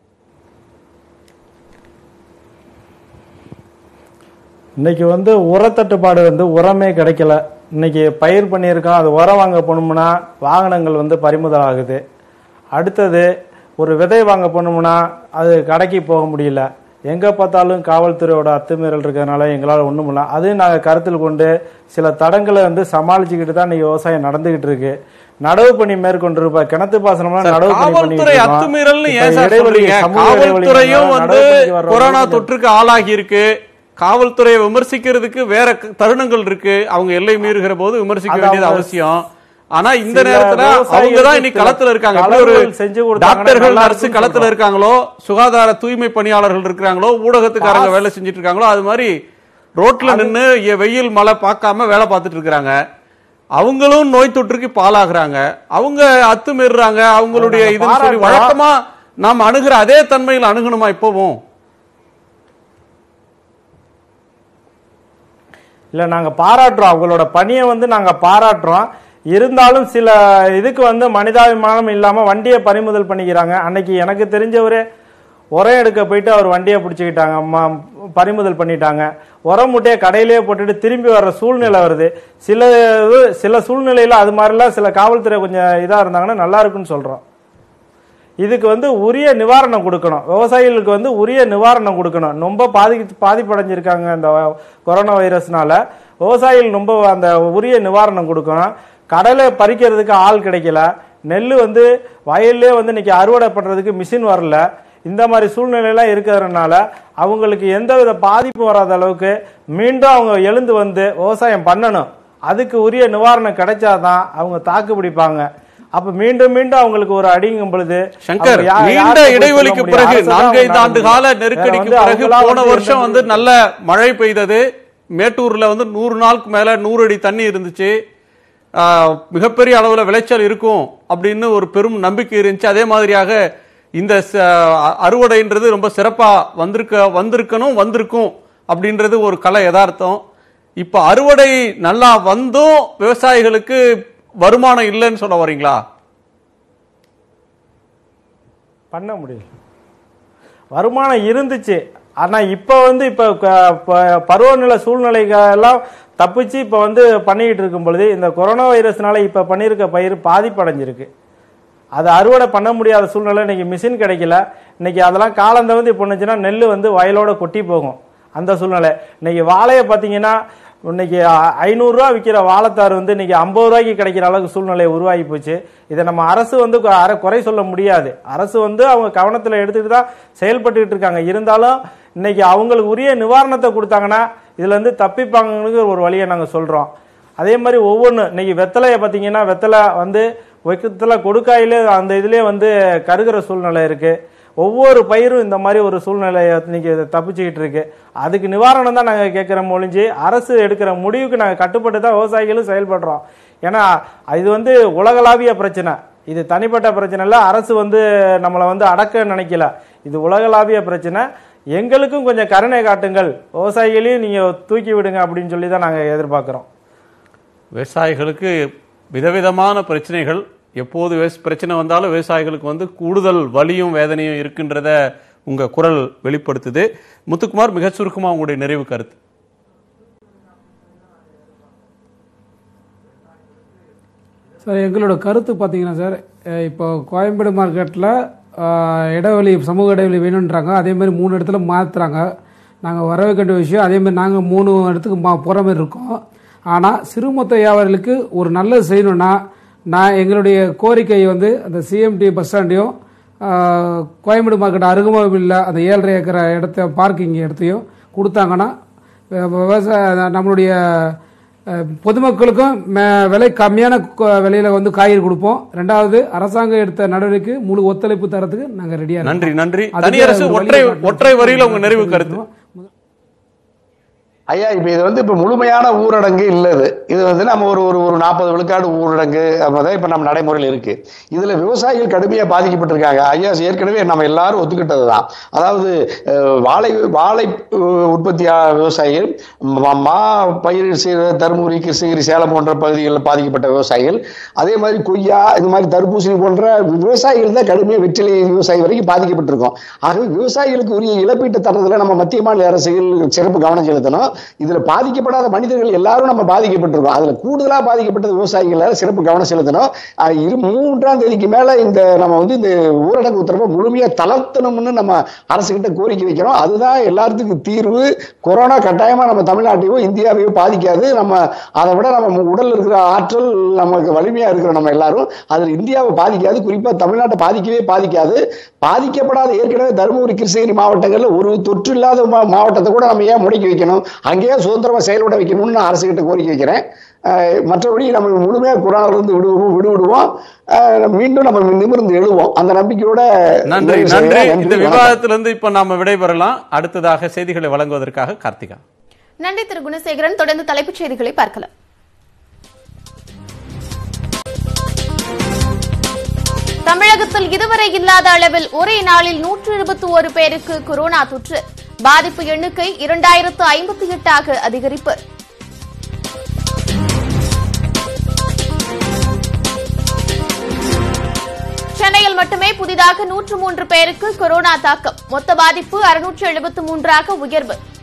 இன்னைக்கு வந்து உரத்தட்டுப்பாடு வந்து உரமே கிடைக்கல இன்னைக்கு பயிர் பண்ணியிருக்கோம் அது உரம் வாங்க போனோம்னா வாகனங்கள் வந்து பறிமுதல் ஆகுது அடுத்தது ஒரு விதை வாங்க போனோம்னா அது கடைக்கு போக முடியல எங்கே பார்த்தாலும் காவல்துறையோட அத்துமீறல் இருக்கிறதுனால எங்களால் ஒன்றும் இல்லை அதையும் நாங்கள் கருத்தில் கொண்டு சில தடங்களை வந்து சமாளிச்சுக்கிட்டு தான் இன்னைக்கு விவசாயம் நடந்துகிட்டு இருக்கு நடவு பணி மேற்கொண்டிருப்ப கிணத்து பாசனம்லாம் சார், நடவு பணி பண்ணிட்டு காவல்துறை இருக்கோம். அத்துமீறல்னு இப்ப ஏன் சார் இடைவெளி, சொல்றீங்க சமூக இடைவெளி காவல்துறையும் நடவு வந்து பணிக்கு வர்றவங்க கொரோனா கொஞ்சம் தொற்றுக்கு ஆளாகி இருக்கு காவல்துறையை விமர்சிக்கிறதுக்கு வேற க- தருணங்கள் இருக்கு அவங்க எல்லை மீறுகிற போது விமர்சிக்க அது வேண்டியது அவங்க அவசியம் ஆனா இந்த சில நேரத்துல விவசாயிகளுக்கு அவங்க தான் இன்னைக்கு சில களத்துல இருக்காங்க எப்படி ஒரு தளர்வுகள் செஞ்சு கொடுத்தாங்கன்னா டாக்டர்கள் நல்லா நர்ஸ் இருக்கும்னு களத்துல சொல்றோம். இருக்காங்களோ சுகாதார தூய்மை பணியாளர்கள் இருக்கிறாங்களோ ஊடகத்துக்காரங்க வேலை செஞ்சுட்டு இருக்காங்களோ அது மாதிரி ரோட்ல நின்னு எ- வெயில் மழை பார்க்காம வேலை பார்த்துட்டு இருக்காங்க அவங்களும் நோய் தொற்றுக்கு பாலாகுறாங்க அவங்க அத்துமீறுறாங்க அவங்களுடைய நாங்க இதுன்னு சொல்லி பாராட்டுறோம். வழக்கமா நாம் அணுகிற அதே தன்மையில் அணுகணுமா இப்பவும் இல்ல நாங்க பாராட்டுறோம் அவங்களோட பணியை வந்து நாங்க பாராட்டுறோம் இருந்தாலும் சில இதுக்கு வந்து மனிதாபிமானம் இல்லாம வண்டியை பறிமுதல் பண்ணிக்கிறாங்க அன்னைக்கு எனக்கு தெரிஞ்சவரே உரம் எடுக்க போயிட்டு அவர் வண்டியை பிடிச்சிக்கிட்டாங்க ம- பறிமுதல் பண்ணிட்டாங்க உரம் மூட்டையை கடையிலேயே போட்டுட்டு திரும்பி வர்ற சூழ்நிலை வருது சில இது சில சூழ்நிலையில அது மாதிரிலாம் சில காவல்துறை கொஞ்சம் இதா இருந்தாங்கன்னா நல்லா இருக்குன்னு சொல்றோம் இதுக்கு வந்து உரிய நிவாரணம் கொடுக்கணும் விவசாயிகளுக்கு வந்து உரிய நிவாரணம் கொடுக்கணும் ரொம்ப பாதி பாதிப்படைஞ்சிருக்காங்க இந்த கொரோனா வைரஸ்னால விவசாயிகள் ரொம்ப அந்த உரிய நிவாரணம் கொடுக்கணும் கடலை பறிக்கிறதுக்கு ஆள் கிடைக்கல நெல் வந்து வயல்லே வந்து இன்னைக்கு அறுவடை பண்றதுக்கு மிஷின் வரல இந்த மாதிரி சூழ்நிலையெல்லாம் இருக்கிறதுனால அவங்களுக்கு எந்தவித பாதிப்பு வராத அளவுக்கு மீண்டும் அவங்க எழுந்து வந்து விவசாயம் பண்ணணும் அதுக்கு உரிய நிவாரணம் கிடைச்சாதான் அவங்க தாக்கு பிடிப்பாங்க அப்ப மீண்டும் மீண்டும் அவங்களுக்கு ஒரு அடிங்கும் பொழுது சங்கர் அவங்க யா- நீண்ட யார்கிட்ட போய் இடைவெளிக்கு சொல்ல முடியும்? பிறகு அரசு தான் நான்கைந்து அவங்க ஆண்டு நடத்த கால முடியும். நெருக்கடிக்கு வேற வந்து பிறகு அவங்களா போன வந்து வருஷம் எந்த வந்து நல்ல மழை பெய்தது மேட்டூர்ல வந்து நூறு நாளுக்கு மேல நூறு அடி தண்ணி இருந்துச்சு ஆஹ், மிகப்பெரிய அளவுல விளைச்சல் இருக்கும் அப்படின்னு ஒரு பெரும் நம்பிக்கை இருந்துச்சு அதே மாதிரியாக இந்த ச- அறுவடைன்றது ரொம்ப சிறப்பா வந்திருக்க வந்திருக்கணும் வந்திருக்கும் அப்படின்றது ஒரு கலை யதார்த்தம் இப்ப அறுவடை நல்லா வந்தும் விவசாயிகளுக்கு வருமானம் இல்லைன்னு சொல்ல வரீங்களா பண்ண முடியல வருமானம் இருந்துச்சு ஆனா இப்ப வந்து இப்ப க- ப- பருவநிலை சூழ்நிலைகள் எல்லாம் தப்பிச்சு இப்ப வந்து பண்ணிக்கிட்டு இருக்கும் பொழுது இந்த கொரோனா வைரஸ்னால இப்ப பண்ணியிருக்க பயிர் பாதிப்படைஞ்சிருக்கு அது அறுவடை பண்ண முடியாத சூழ்நிலை இன்னைக்கு மிஷின் கிடைக்கல இன்னைக்கு அதெல்லாம் காலம் தவிர்த்து பண்ணுச்சுன்னா நெல் வந்து வயலோட கொட்டி போகும் அந்த சூழ்நிலை இன்னைக்கு வாழையை பார்த்தீங்கன்னா இன்னைக்கு ஐநூறுரூவா விற்கிற வாழைத்தார் வந்து இன்னைக்கு ஐம்பது ரூபாய்க்கு கிடைக்கிற அளவுக்கு சூழ்நிலை உருவாகி போச்சு இதை நம்ம அரசு வந்து கு- அர- குறை சொல்ல முடியாது அரசு வந்து அவங்க கவனத்தில் எடுத்துக்கிட்டு தான் செயல்பட்டுக்கிட்டு இருக்காங்க இருந்தாலும் இன்னைக்கு அவங்களுக்கு உரிய நிவாரணத்தை கொடுத்தாங்கன்னா இதுல இருந்து தப்பிப்பாங்கன்னு ஒரு வழியை நாங்கள் சொல்றோம் அதே மாதிரி ஒவ்வொன்று இன்னைக்கு வெத்தலையை பார்த்தீங்கன்னா வெத்தலை வந்து வெத்தலை கொடுக்காயிலே அந்த இதுலயே வந்து கருகிற சூழ்நிலை இருக்கு ஒவ்வொரு பயிரும் இந்த மாதிரி ஒரு சூழ்நிலையை இன்னைக்கு தப்பிச்சுக்கிட்டு இருக்கு அதுக்கு நிவாரணம் தான் நாங்கள் கேட்குறோம் ஒழிஞ்சு அரசு எடுக்கிற முடிவுக்கு நாங்கள் கட்டுப்பட்டு தான் விவசாயிகளும் செயல்படுறோம் ஏன்னா இது வந்து உலகளாவிய பிரச்சனை இது தனிப்பட்ட பிரச்சனை இல்லை அரசு வந்து நம்மளை வந்து அடக்க நினைக்கல இது உலகளாவிய பிரச்சனை எங்களுக்கும் கொஞ்சம் கருணை காட்டுங்கள் விவசாயிகளையும் நீங்கள் தூக்கி விடுங்க அப்படின்னு சொல்லி தான் நாங்கள் எதிர்பார்க்குறோம் விவசாயிகளுக்கு விதவிதமான பிரச்சனைகள் எப்போது விவச- பிரச்சனை வந்தாலும் விவசாயிகளுக்கு வந்து கூடுதல் வலியும் வேதனையும் இருக்கின்றத உங்க குரல் வெளிப்படுத்துது முத்துக்குமார் மிக சுருக்கமா உங்களுடைய நிறைவு கருத்து சார் எங்களோட கருத்து பார்த்தீங்கன்னா சார் அஹ் இப்போ கோயம்பேடு மார்க்கெட்டில் இடைவெளி சமூக இடைவெளி வேணுன்றாங்க அதே மாதிரி மூணு இடத்துல மாற்றுறாங்க நாங்கள் வரவே வேண்டிய விஷயம் அதே மாதிரி நாங்கள் மூணு இடத்துக்கு மா போகிற மாதிரி இருக்கோம் ஆனால் சிறுமொத்த வியாபாரிகளுக்கு ஒரு நல்லது செய்யணும்னா நான் எங்களுடைய கோரிக்கை வந்து அந்த சிஎம்டி பஸ் ஸ்டாண்டையும் ஆஹ், கோயம்பேடு மார்க்கெட் அருகாமையில் அந்த ஏழரை ஏக்கர் இடத்த பார்க்கிங் இடத்தையும் கொடுத்தாங்கன்னா வி- விவசாய நம்மளுடைய அஹ், பொதுமக்களுக்கும் மே- விலை கம்மியான கொ- விலையில வந்து காய்கறி கொடுப்போம் ரெண்டாவது அரசாங்கம் எடுத்த நடவடிக்கைக்கு முழு ஒத்துழைப்பு தரத்துக்கு நாங்கள் ரெடியா நன்றி நன்றி அதுக்கு தனியரசு ஒரு ஒற்றை வழியை ஒற்றை வரியில உங்க நிறைவு கருத்து ஐயா இப்ப இது வந்து இப்ப முழுமையான ஊரடங்கு இல்ல இது இது வந்து நம்ம ஒரு ஒரு ஒரு நாற்பது விழுக்காடு ஊரடங்கு அப்பதான் இப்ப நம்ம நடைமுறையில் இருக்கு இதுல விவசாயிகள் கடுமையா பாதிக்கப்பட்டிருக்காங்க ஐயா ஏற்கனவே நம்ம எல்லாரும் ஒத்துக்கிட்டது தான் அதாவது அஹ், வாழை வாழை அஹ், உற்பத்தி விவசாயிகள் மா- மா பயிர் செய்கிற தருமபுரி கிருஷ்ணகிரி சேலம் போன்ற பகுதிகளில் பாதிக்கப்பட்ட விவசாயிகள் அதே மாதிரி கொய்யா இந்த மாதிரி தர்பூசணி போன்ற விவசாயிகள் தான் கடுமையா வெற்றிலை விவசாயி வரைக்கும் பாதிக்கப்பட்டிருக்கோம் ஆகவே விவசாயிகளுக்கு உரிய இழப்பீட்டு தரத்துல நம்ம மத்திய மாநில அரசுகள் சிறப்பு கவனம் செலுத்தணும் இதுல பாதிக்கப்படாத மனிதர்கள் எல்லாரும் நம்ம பாதிக்கப்பட்டிருக்கோம் அதுல கூடுதலா பாதிக்கப்பட்டது விவசாயிகள் சிறப்பு கவனம் செலுத்தணும் அஹ் இரு மூன்றாம் தேதிக்கு மேல இந்த நம்ம வந்து இந்த ஊரடங்கு உத்தரவை முழுமையா தளர்த்தணும்னு நம்ம அரசுகிட்ட கோரிக்கை வைக்கிறோம் அதுதான் எல்லாத்துக்கும் தீர்வு கொரோனா கட்டாயமா நம்ம தமிழ்நாட்டையோ இந்தியாவையோ பாதிக்காது நம்ம அதை விட நம்ம உடல்ல இருக்கிற ஆற்றல் நமக்கு வலிமையா இருக்கிற நம்ம எல்லாரும் அதுல இந்தியாவை பாதிக்காது குறிப்பா தமிழ்நாட்டை பாதிக்கவே பாதிக்காது பாதிக்கப்படாத ஏற்கனவே தருமபுரி கிருஷ்ணகிரி மாவட்டங்கள்ல ஒரு தொற்று இல்லாத மா- மாவட்டத்தை கூட நம்ம ஏன் முடக்கி வைக்கணும் அங்கேயே சுதந்திரமா செயல்பட வைக்கணும்னு நான் அரசுகிட்ட கோரிக்கை வைக்கிறேன் அஹ் மற்றபடி நம்ம முழுமையா கொரோனால இருந்து விடுவோம் விடுவிடுவோம் அஹ் மீண்டும் நம்ம நிமிர்ந்து எழுவோம் அந்த நம்பிக்கையோட நன்றி நிறைவு நன்றி செய்கிறேன். இந்த வணக்கம். விவாதத்திலிருந்து இப்ப நாம விடைபெறலாம் அடுத்ததாக செய்திகளை வழங்குவதற்காக கார்த்திகா நன்றி திரு குணசேகரன் தொடர்ந்து தலைப்புச் செய்திகளை பார்க்கலாம் தமிழகத்தில் இதுவரை இல்லாத அளவில் ஒரே நாளில் நூற்று இருபத்தி ஒரு பேருக்கு கொரோனா தொற்று பாதிப்பு எண்ணிக்கை இரண்டாயிரத்து ஐம்பத்தி எட்டாக அதிகரிப்பு சென்னையில் மட்டுமே புதிதாக நூற்று மூன்று பேருக்கு கொரோனா தாக்கம் மொத்த பாதிப்பு அறுநூற்று எழுபத்து மூன்றாக உயர்வு